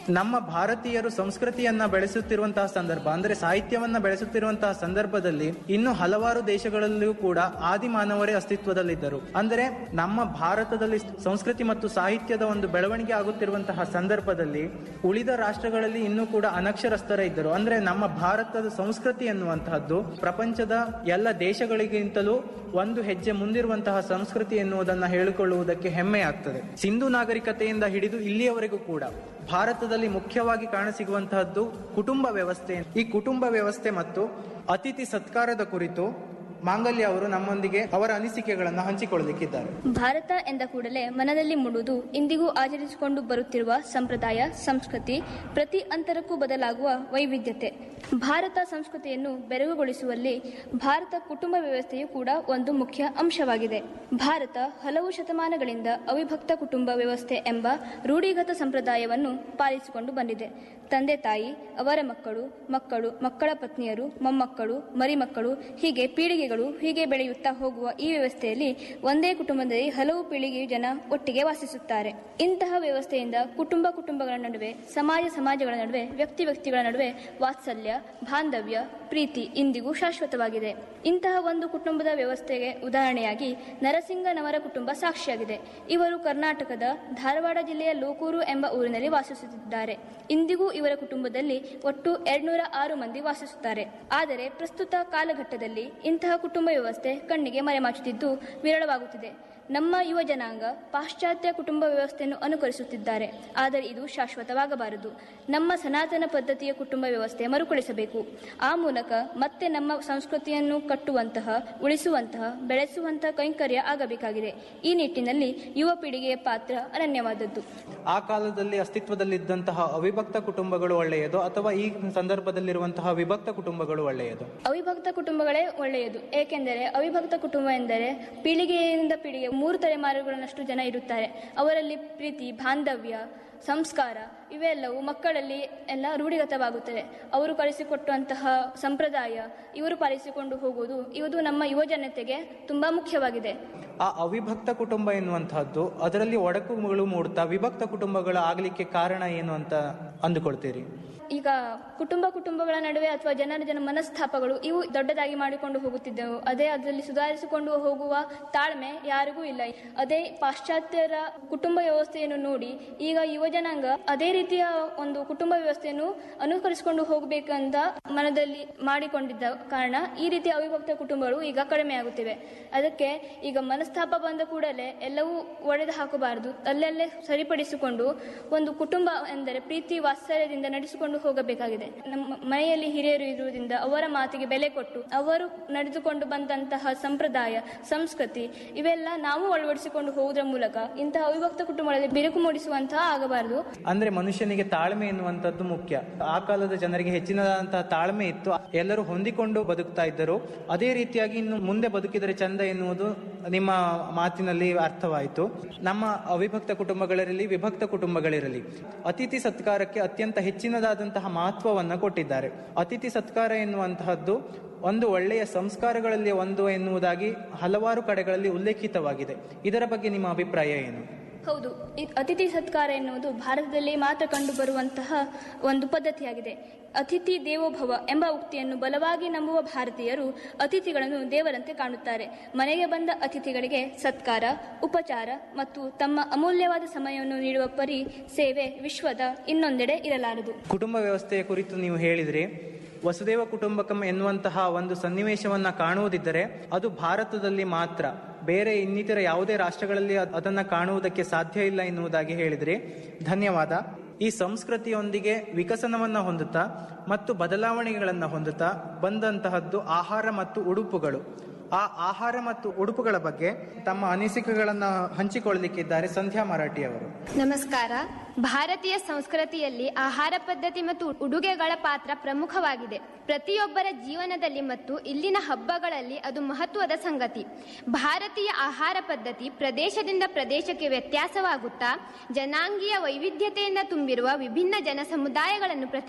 ನಮ್ಮ ಭಾರತೀಯರು ಸಂಸ್ಕೃತಿಯನ್ನ ಬೆಳೆಸುತ್ತಿರುವಂತಹ ಸಂದರ್ಭ ಅಂದ್ರೆ ಸಾಹಿತ್ಯವನ್ನ ಬೆಳೆಸುತ್ತಿರುವಂತಹ ಸಂದರ್ಭದಲ್ಲಿ ಇನ್ನು ಹಲವಾರು ದೇಶಗಳಲ್ಲಿಯೂ ಕೂಡ ಆದಿ ಮಾನವರೇ ಅಸ್ತಿತ್ವದಲ್ಲಿದ್ದರು ಅಂದರೆ ನಮ್ಮ ಭಾರತದಲ್ಲಿ ಸಂಸ್ಕೃತಿ ಮತ್ತು ಸಾಹಿತ್ಯದ ಒಂದು ಬೆಳವಣಿಗೆ ಆಗುತ್ತಿರುವಂತಹ ಸಂದರ್ಭದಲ್ಲಿ ಉಳಿದ ರಾಷ್ಟ್ರಗಳಲ್ಲಿ ಇನ್ನೂ ಕೂಡ ಅನಕ್ಷರಸ್ಥರ ಇದ್ದರು ಅಂದ್ರೆ ನಮ್ಮ ಭಾರತದ ಸಂಸ್ಕೃತಿ ಎನ್ನುವಂತಹದ್ದು ಪ್ರಪಂಚದ ಎಲ್ಲ ದೇಶಗಳಿಗಿಂತಲೂ ಒಂದು ಹೆಜ್ಜೆ ಮುಂದಿರುವಂತಹ ಸಂಸ್ಕೃತಿ ಎನ್ನುವುದನ್ನ ಹೇಳಿಕೊಳ್ಳುವುದಕ್ಕೆ ಹೆಮ್ಮೆ ಆಗ್ತದೆ ಸಿಂಧು ನಾಗರಿಕತೆಯಿಂದ ಹಿಡಿದು ಇಲ್ಲಿಯವರೆಗೂ ಕೂಡ ಭಾರತದಲ್ಲಿ ಮುಖ್ಯವಾಗಿ ಕಾಣಸಿಗುವಂತಹದ್ದು ಕುಟುಂಬ ವ್ಯವಸ್ಥೆ ಈ ಕುಟುಂಬ ವ್ಯವಸ್ಥೆ ಮತ್ತು ಅತಿಥಿ ಸತ್ಕಾರದ ಕುರಿತು ಮಾಂಗಲ್ಯ ಅವರು ನಮ್ಮೊಂದಿಗೆ ಅವರ ಅನಿಸಿಕೆಗಳನ್ನು ಹಂಚಿಕೊಳ್ಳಲಿಕ್ಕಿದ್ದಾರೆ ಭಾರತ ಎಂದ ಕೂಡಲೇ ಮನದಲ್ಲಿ ಮೂಡುವುದು ಇಂದಿಗೂ ಆಚರಿಸಿಕೊಂಡು ಬರುತ್ತಿರುವ ಸಂಪ್ರದಾಯ ಸಂಸ್ಕೃತಿ ಪ್ರತಿ ಅಂತರಕ್ಕೂ ಬದಲಾಗುವ ವೈವಿಧ್ಯತೆ ಭಾರತ ಸಂಸ್ಕೃತಿಯನ್ನು ಬೆರಗುಗೊಳಿಸುವಲ್ಲಿ ಭಾರತ ಕುಟುಂಬ ವ್ಯವಸ್ಥೆಯು ಕೂಡ ಒಂದು ಮುಖ್ಯ ಅಂಶವಾಗಿದೆ ಭಾರತ ಹಲವು ಶತಮಾನಗಳಿಂದ ಅವಿಭಕ್ತ ಕುಟುಂಬ ವ್ಯವಸ್ಥೆ ಎಂಬ ರೂಢಿಗತ ಸಂಪ್ರದಾಯವನ್ನು ಪಾಲಿಸಿಕೊಂಡು ಬಂದಿದೆ ತಂದೆ ತಾಯಿ ಅವರ ಮಕ್ಕಳು ಮಕ್ಕಳು ಮಕ್ಕಳ ಪತ್ನಿಯರು ಮೊಮ್ಮಕ್ಕಳು ಮರಿಮಕ್ಕಳು ಹೀಗೆ ಪೀಳಿಗೆಗಳು ಹೀಗೆ ಬೆಳೆಯುತ್ತಾ ಹೋಗುವ ಈ ವ್ಯವಸ್ಥೆಯಲ್ಲಿ ಒಂದೇ ಕುಟುಂಬದಲ್ಲಿ ಹಲವು ಪೀಳಿಗೆಯ ಜನ ಒಟ್ಟಿಗೆ ವಾಸಿಸುತ್ತಾರೆ ಇಂತಹ ವ್ಯವಸ್ಥೆಯಿಂದ ಕುಟುಂಬ ಕುಟುಂಬಗಳ ನಡುವೆ ಸಮಾಜ ಸಮಾಜಗಳ ನಡುವೆ ವ್ಯಕ್ತಿ ವ್ಯಕ್ತಿಗಳ ನಡುವೆ ವಾತ್ಸಲ್ಯ ಬಾಂಧವ್ಯ ಪ್ರೀತಿ ಇಂದಿಗೂ ಶಾಶ್ವತವಾಗಿದೆ ಇಂತಹ ಒಂದು ಕುಟುಂಬದ ವ್ಯವಸ್ಥೆಗೆ ಉದಾಹರಣೆಯಾಗಿ ನರಸಿಂಗನವರ ಕುಟುಂಬ ಸಾಕ್ಷಿಯಾಗಿದೆ ಇವರು ಕರ್ನಾಟಕದ ಧಾರವಾಡ ಜಿಲ್ಲೆಯ ಲೋಕೂರು ಎಂಬ ಊರಿನಲ್ಲಿ ವಾಸಿಸುತ್ತಿದ್ದಾರೆ ಇಂದಿಗೂ ಇವರ ಕುಟುಂಬದಲ್ಲಿ ಒಟ್ಟು ಎರಡ್ನೂರ ಆರು ಮಂದಿ ವಾಸಿಸುತ್ತಾರೆ ಆದರೆ ಪ್ರಸ್ತುತ ಕಾಲಘಟ್ಟದಲ್ಲಿ ಇಂತಹ ಕುಟುಂಬ ವ್ಯವಸ್ಥೆ ಕಣ್ಣಿಗೆ ಮರೆಮಾಚುತ್ತಿದ್ದು ವಿರಳವಾಗುತ್ತಿದೆ ನಮ್ಮ ಯುವ ಜನಾಂಗ ಪಾಶ್ಚಾತ್ಯ ಕುಟುಂಬ ವ್ಯವಸ್ಥೆಯನ್ನು ಅನುಕರಿಸುತ್ತಿದ್ದಾರೆ ಆದರೆ ಇದು ಶಾಶ್ವತವಾಗಬಾರದು ನಮ್ಮ ಸನಾತನ ಪದ್ಧತಿಯ ಕುಟುಂಬ ವ್ಯವಸ್ಥೆ ಮರುಕಳಿಸಬೇಕು ಆ ಮೂಲಕ ಮತ್ತೆ ನಮ್ಮ ಸಂಸ್ಕೃತಿಯನ್ನು ಕಟ್ಟುವಂತಹ ಉಳಿಸುವಂತಹ ಬೆಳೆಸುವಂತಹ ಕೈಂಕರ್ಯ ಆಗಬೇಕಾಗಿದೆ ಈ ನಿಟ್ಟಿನಲ್ಲಿ ಯುವ ಪೀಳಿಗೆಯ ಪಾತ್ರ ಅನನ್ಯವಾದದ್ದು ಆ ಕಾಲದಲ್ಲಿ ಅಸ್ತಿತ್ವದಲ್ಲಿದ್ದಂತಹ ಅವಿಭಕ್ತ ಕುಟುಂಬಗಳು ಒಳ್ಳೆಯದು ಅಥವಾ ಈ ಸಂದರ್ಭದಲ್ಲಿರುವಂತಹ ವಿಭಕ್ತ ಕುಟುಂಬಗಳು ಒಳ್ಳೆಯದು ಅವಿಭಕ್ತ ಕುಟುಂಬಗಳೇ ಒಳ್ಳೆಯದು ಏಕೆಂದರೆ ಅವಿಭಕ್ತ ಕುಟುಂಬ ಎಂದರೆ ಪೀಳಿಗೆಯಿಂದ ಪೀಳಿಗೆ ಮೂರು ತಲೆಮಾರುಗಳನ್ನಷ್ಟು ಜನ ಇರುತ್ತಾರೆ ಅವರಲ್ಲಿ ಪ್ರೀತಿ ಬಾಂಧವ್ಯ ಸಂಸ್ಕಾರ ಇವೆಲ್ಲವೂ ಮಕ್ಕಳಲ್ಲಿ ಎಲ್ಲ ರೂಢಿಗತವಾಗುತ್ತದೆ ಅವರು ಕಲಿಸಿಕೊಟ್ಟಂತಹ ಸಂಪ್ರದಾಯ ಇವರು ಪಾಲಿಸಿಕೊಂಡು ಹೋಗುವುದು ಇದು ನಮ್ಮ ಯುವ ಜನತೆಗೆ ತುಂಬಾ ಮುಖ್ಯವಾಗಿದೆ ಆ ಅವಿಭಕ್ತ ಕುಟುಂಬ ಎನ್ನುವಂತಹದ್ದು ಅದರಲ್ಲಿ ಒಡಕುಗಳು ಮೂಡ್ತಾ ವಿಭಕ್ತ ಕುಟುಂಬಗಳು ಆಗ್ಲಿಕ್ಕೆ ಕಾರಣ ಏನು ಅಂತ ಅಂದುಕೊಳ್ತೀರಿ ಈಗ ಕುಟುಂಬ ಕುಟುಂಬಗಳ ನಡುವೆ ಅಥವಾ ಜನರ ಜನ ಮನಸ್ತಾಪಗಳು ಇವು ದೊಡ್ಡದಾಗಿ ಮಾಡಿಕೊಂಡು ಹೋಗುತ್ತಿದ್ದೆವು ಅದೇ ಅದರಲ್ಲಿ ಸುಧಾರಿಸಿಕೊಂಡು ಹೋಗುವ ತಾಳ್ಮೆ ಯಾರಿಗೂ ಇಲ್ಲ ಅದೇ ಪಾಶ್ಚಾತ್ಯರ ಕುಟುಂಬ ವ್ಯವಸ್ಥೆಯನ್ನು ನೋಡಿ ಈಗ ಯುವ ಜನಾಂಗ ಅದೇ ರೀತಿಯ ಒಂದು ಕುಟುಂಬ ವ್ಯವಸ್ಥೆಯನ್ನು ಅನುಕರಿಸಿಕೊಂಡು ಹೋಗಬೇಕಂತ ಮನದಲ್ಲಿ ಮಾಡಿಕೊಂಡಿದ್ದ ಕಾರಣ ಈ ರೀತಿಯ ಅವಿಭಕ್ತ ಕುಟುಂಬಗಳು ಈಗ ಕಡಿಮೆಯಾಗುತ್ತಿವೆ ಅದಕ್ಕೆ ಈಗ ಮನಸ್ತಾಪ ಬಂದ ಕೂಡಲೇ ಎಲ್ಲವೂ ಒಡೆದು ಹಾಕಬಾರದು ಅಲ್ಲಲ್ಲೇ ಸರಿಪಡಿಸಿಕೊಂಡು ಒಂದು ಕುಟುಂಬ ಎಂದರೆ ಪ್ರೀತಿ ವಾತ್ಸಲ್ಯದಿಂದ ನಡೆಸಿಕೊಂಡು ಹೋಗಬೇಕಾಗಿದೆ ನಮ್ಮ ಮನೆಯಲ್ಲಿ ಹಿರಿಯರು ಇರುವುದರಿಂದ ಅವರ ಮಾತಿಗೆ ಬೆಲೆ ಕೊಟ್ಟು ಅವರು ನಡೆದುಕೊಂಡು ಬಂದಂತಹ ಸಂಪ್ರದಾಯ ಸಂಸ್ಕೃತಿ ಇವೆಲ್ಲ ನಾವು ಅಳವಡಿಸಿಕೊಂಡು ಹೋಗುವುದರ ಮೂಲಕ ಇಂತಹ ಅವಿಭಕ್ತ ಕುಟುಂಬಗಳಲ್ಲಿ ಬಿರುಕು ಮೂಡಿಸುವಂತಹ ಆಗಬಾರದು ಅಂದ್ರೆ ಮನುಷ್ಯನಿಗೆ ತಾಳ್ಮೆ ಎನ್ನುವಂಥದ್ದು ಮುಖ್ಯ ಆ ಕಾಲದ ಜನರಿಗೆ ಹೆಚ್ಚಿನದಾದಂತಹ ತಾಳ್ಮೆ ಇತ್ತು ಎಲ್ಲರೂ ಹೊಂದಿಕೊಂಡು ಬದುಕ್ತಾ ಇದ್ದರು ಅದೇ ರೀತಿಯಾಗಿ ಇನ್ನು ಮುಂದೆ ಬದುಕಿದರೆ ಚಂದ ಎನ್ನುವುದು ನಿಮ್ಮ ಮಾತಿನಲ್ಲಿ ಅರ್ಥವಾಯಿತು ನಮ್ಮ ಅವಿಭಕ್ತ ಕುಟುಂಬಗಳಿರಲಿ ವಿಭಕ್ತ ಕುಟುಂಬಗಳಿರಲಿ ಅತಿಥಿ ಸತ್ಕಾರಕ್ಕೆ ಅತ್ಯಂತ ಹೆಚ್ಚಿನದಾದಂತಹ ಮಹತ್ವವನ್ನು ಕೊಟ್ಟಿದ್ದಾರೆ ಅತಿಥಿ ಸತ್ಕಾರ ಎನ್ನುವಂತಹದ್ದು ಒಂದು ಒಳ್ಳೆಯ ಸಂಸ್ಕಾರಗಳಲ್ಲಿ ಒಂದು ಎನ್ನುವುದಾಗಿ ಹಲವಾರು ಕಡೆಗಳಲ್ಲಿ ಉಲ್ಲೇಖಿತವಾಗಿದೆ ಇದರ ಬಗ್ಗೆ ನಿಮ್ಮ ಅಭಿಪ್ರಾಯ ಏನು ಹೌದು ಈ ಅತಿಥಿ ಸತ್ಕಾರ ಎನ್ನುವುದು ಭಾರತದಲ್ಲಿ ಮಾತ್ರ ಕಂಡುಬರುವಂತಹ ಒಂದು ಪದ್ಧತಿಯಾಗಿದೆ ಅತಿಥಿ ದೇವೋಭವ ಎಂಬ ಉಕ್ತಿಯನ್ನು ಬಲವಾಗಿ ನಂಬುವ ಭಾರತೀಯರು ಅತಿಥಿಗಳನ್ನು ದೇವರಂತೆ ಕಾಣುತ್ತಾರೆ ಮನೆಗೆ ಬಂದ ಅತಿಥಿಗಳಿಗೆ ಸತ್ಕಾರ ಉಪಚಾರ ಮತ್ತು ತಮ್ಮ ಅಮೂಲ್ಯವಾದ ಸಮಯವನ್ನು ನೀಡುವ ಪರಿ ಸೇವೆ ವಿಶ್ವದ ಇನ್ನೊಂದೆಡೆ ಇರಲಾರದು ಕುಟುಂಬ ವ್ಯವಸ್ಥೆಯ ಕುರಿತು ನೀವು ಹೇಳಿದ್ರಿ ವಸುದೇವ ಕುಟುಂಬಕಂ ಎನ್ನುವಂತಹ ಒಂದು ಸನ್ನಿವೇಶವನ್ನ ಕಾಣುವುದಿದ್ದರೆ ಅದು ಭಾರತದಲ್ಲಿ ಮಾತ್ರ ಬೇರೆ ಇನ್ನಿತರ ಯಾವುದೇ ರಾಷ್ಟ್ರಗಳಲ್ಲಿ ಅದ್- ಅದನ್ನ ಕಾಣುವುದಕ್ಕೆ ಸಾಧ್ಯ ಇಲ್ಲ ಎನ್ನುವುದಾಗಿ ಹೇಳಿದ್ರಿ ಧನ್ಯವಾದ ಈ ಸಂಸ್ಕೃತಿಯೊಂದಿಗೆ ವಿಕಸನವನ್ನ ಹೊಂದುತ್ತಾ ಮತ್ತು ಬದಲಾವಣೆಗಳನ್ನ ಹೊಂದುತ್ತಾ ಬಂದಂತಹದ್ದು ಆಹಾರ ಮತ್ತು ಉಡುಪುಗಳು ಆ ಆಹಾರ ಮತ್ತು ಉಡುಪುಗಳ ಬಗ್ಗೆ ತಮ್ಮ ಅನಿಸಿಕೆಗಳನ್ನ ಹಂಚಿಕೊಳ್ಳಲಿಕ್ಕಿದ್ದಾರೆ ಸಂಧ್ಯಾ ಮರಾಠಿ ಅವರು ನಮಸ್ಕಾರ ಭಾರತೀಯ ಸಂಸ್ಕೃತಿಯಲ್ಲಿ ಆಹಾರ ಪದ್ಧತಿ ಮತ್ತು ಉಡುಗೆಗಳ ಪಾತ್ರ ಪ್ರಮುಖವಾಗಿದೆ ಪ್ರತಿಯೊಬ್ಬರ ಜೀವನದಲ್ಲಿ ಮತ್ತು ಇಲ್ಲಿನ ಹಬ್ಬಗಳಲ್ಲಿ ಅದು ಮಹತ್ವದ ಸಂಗತಿ ಭಾರತೀಯ ಆಹಾರ ಪದ್ಧತಿ ಪ್ರದೇಶದಿಂದ ಪ್ರದೇಶಕ್ಕೆ ವ್ಯತ್ಯಾಸವಾಗುತ್ತಾ ಜನಾಂಗೀಯ ವೈವಿಧ್ಯತೆಯಿಂದ ತುಂಬಿರುವ ವಿಭಿನ್ನ ಜನ ಸಮುದಾಯಗಳನ್ನು ಪ್ರತಿ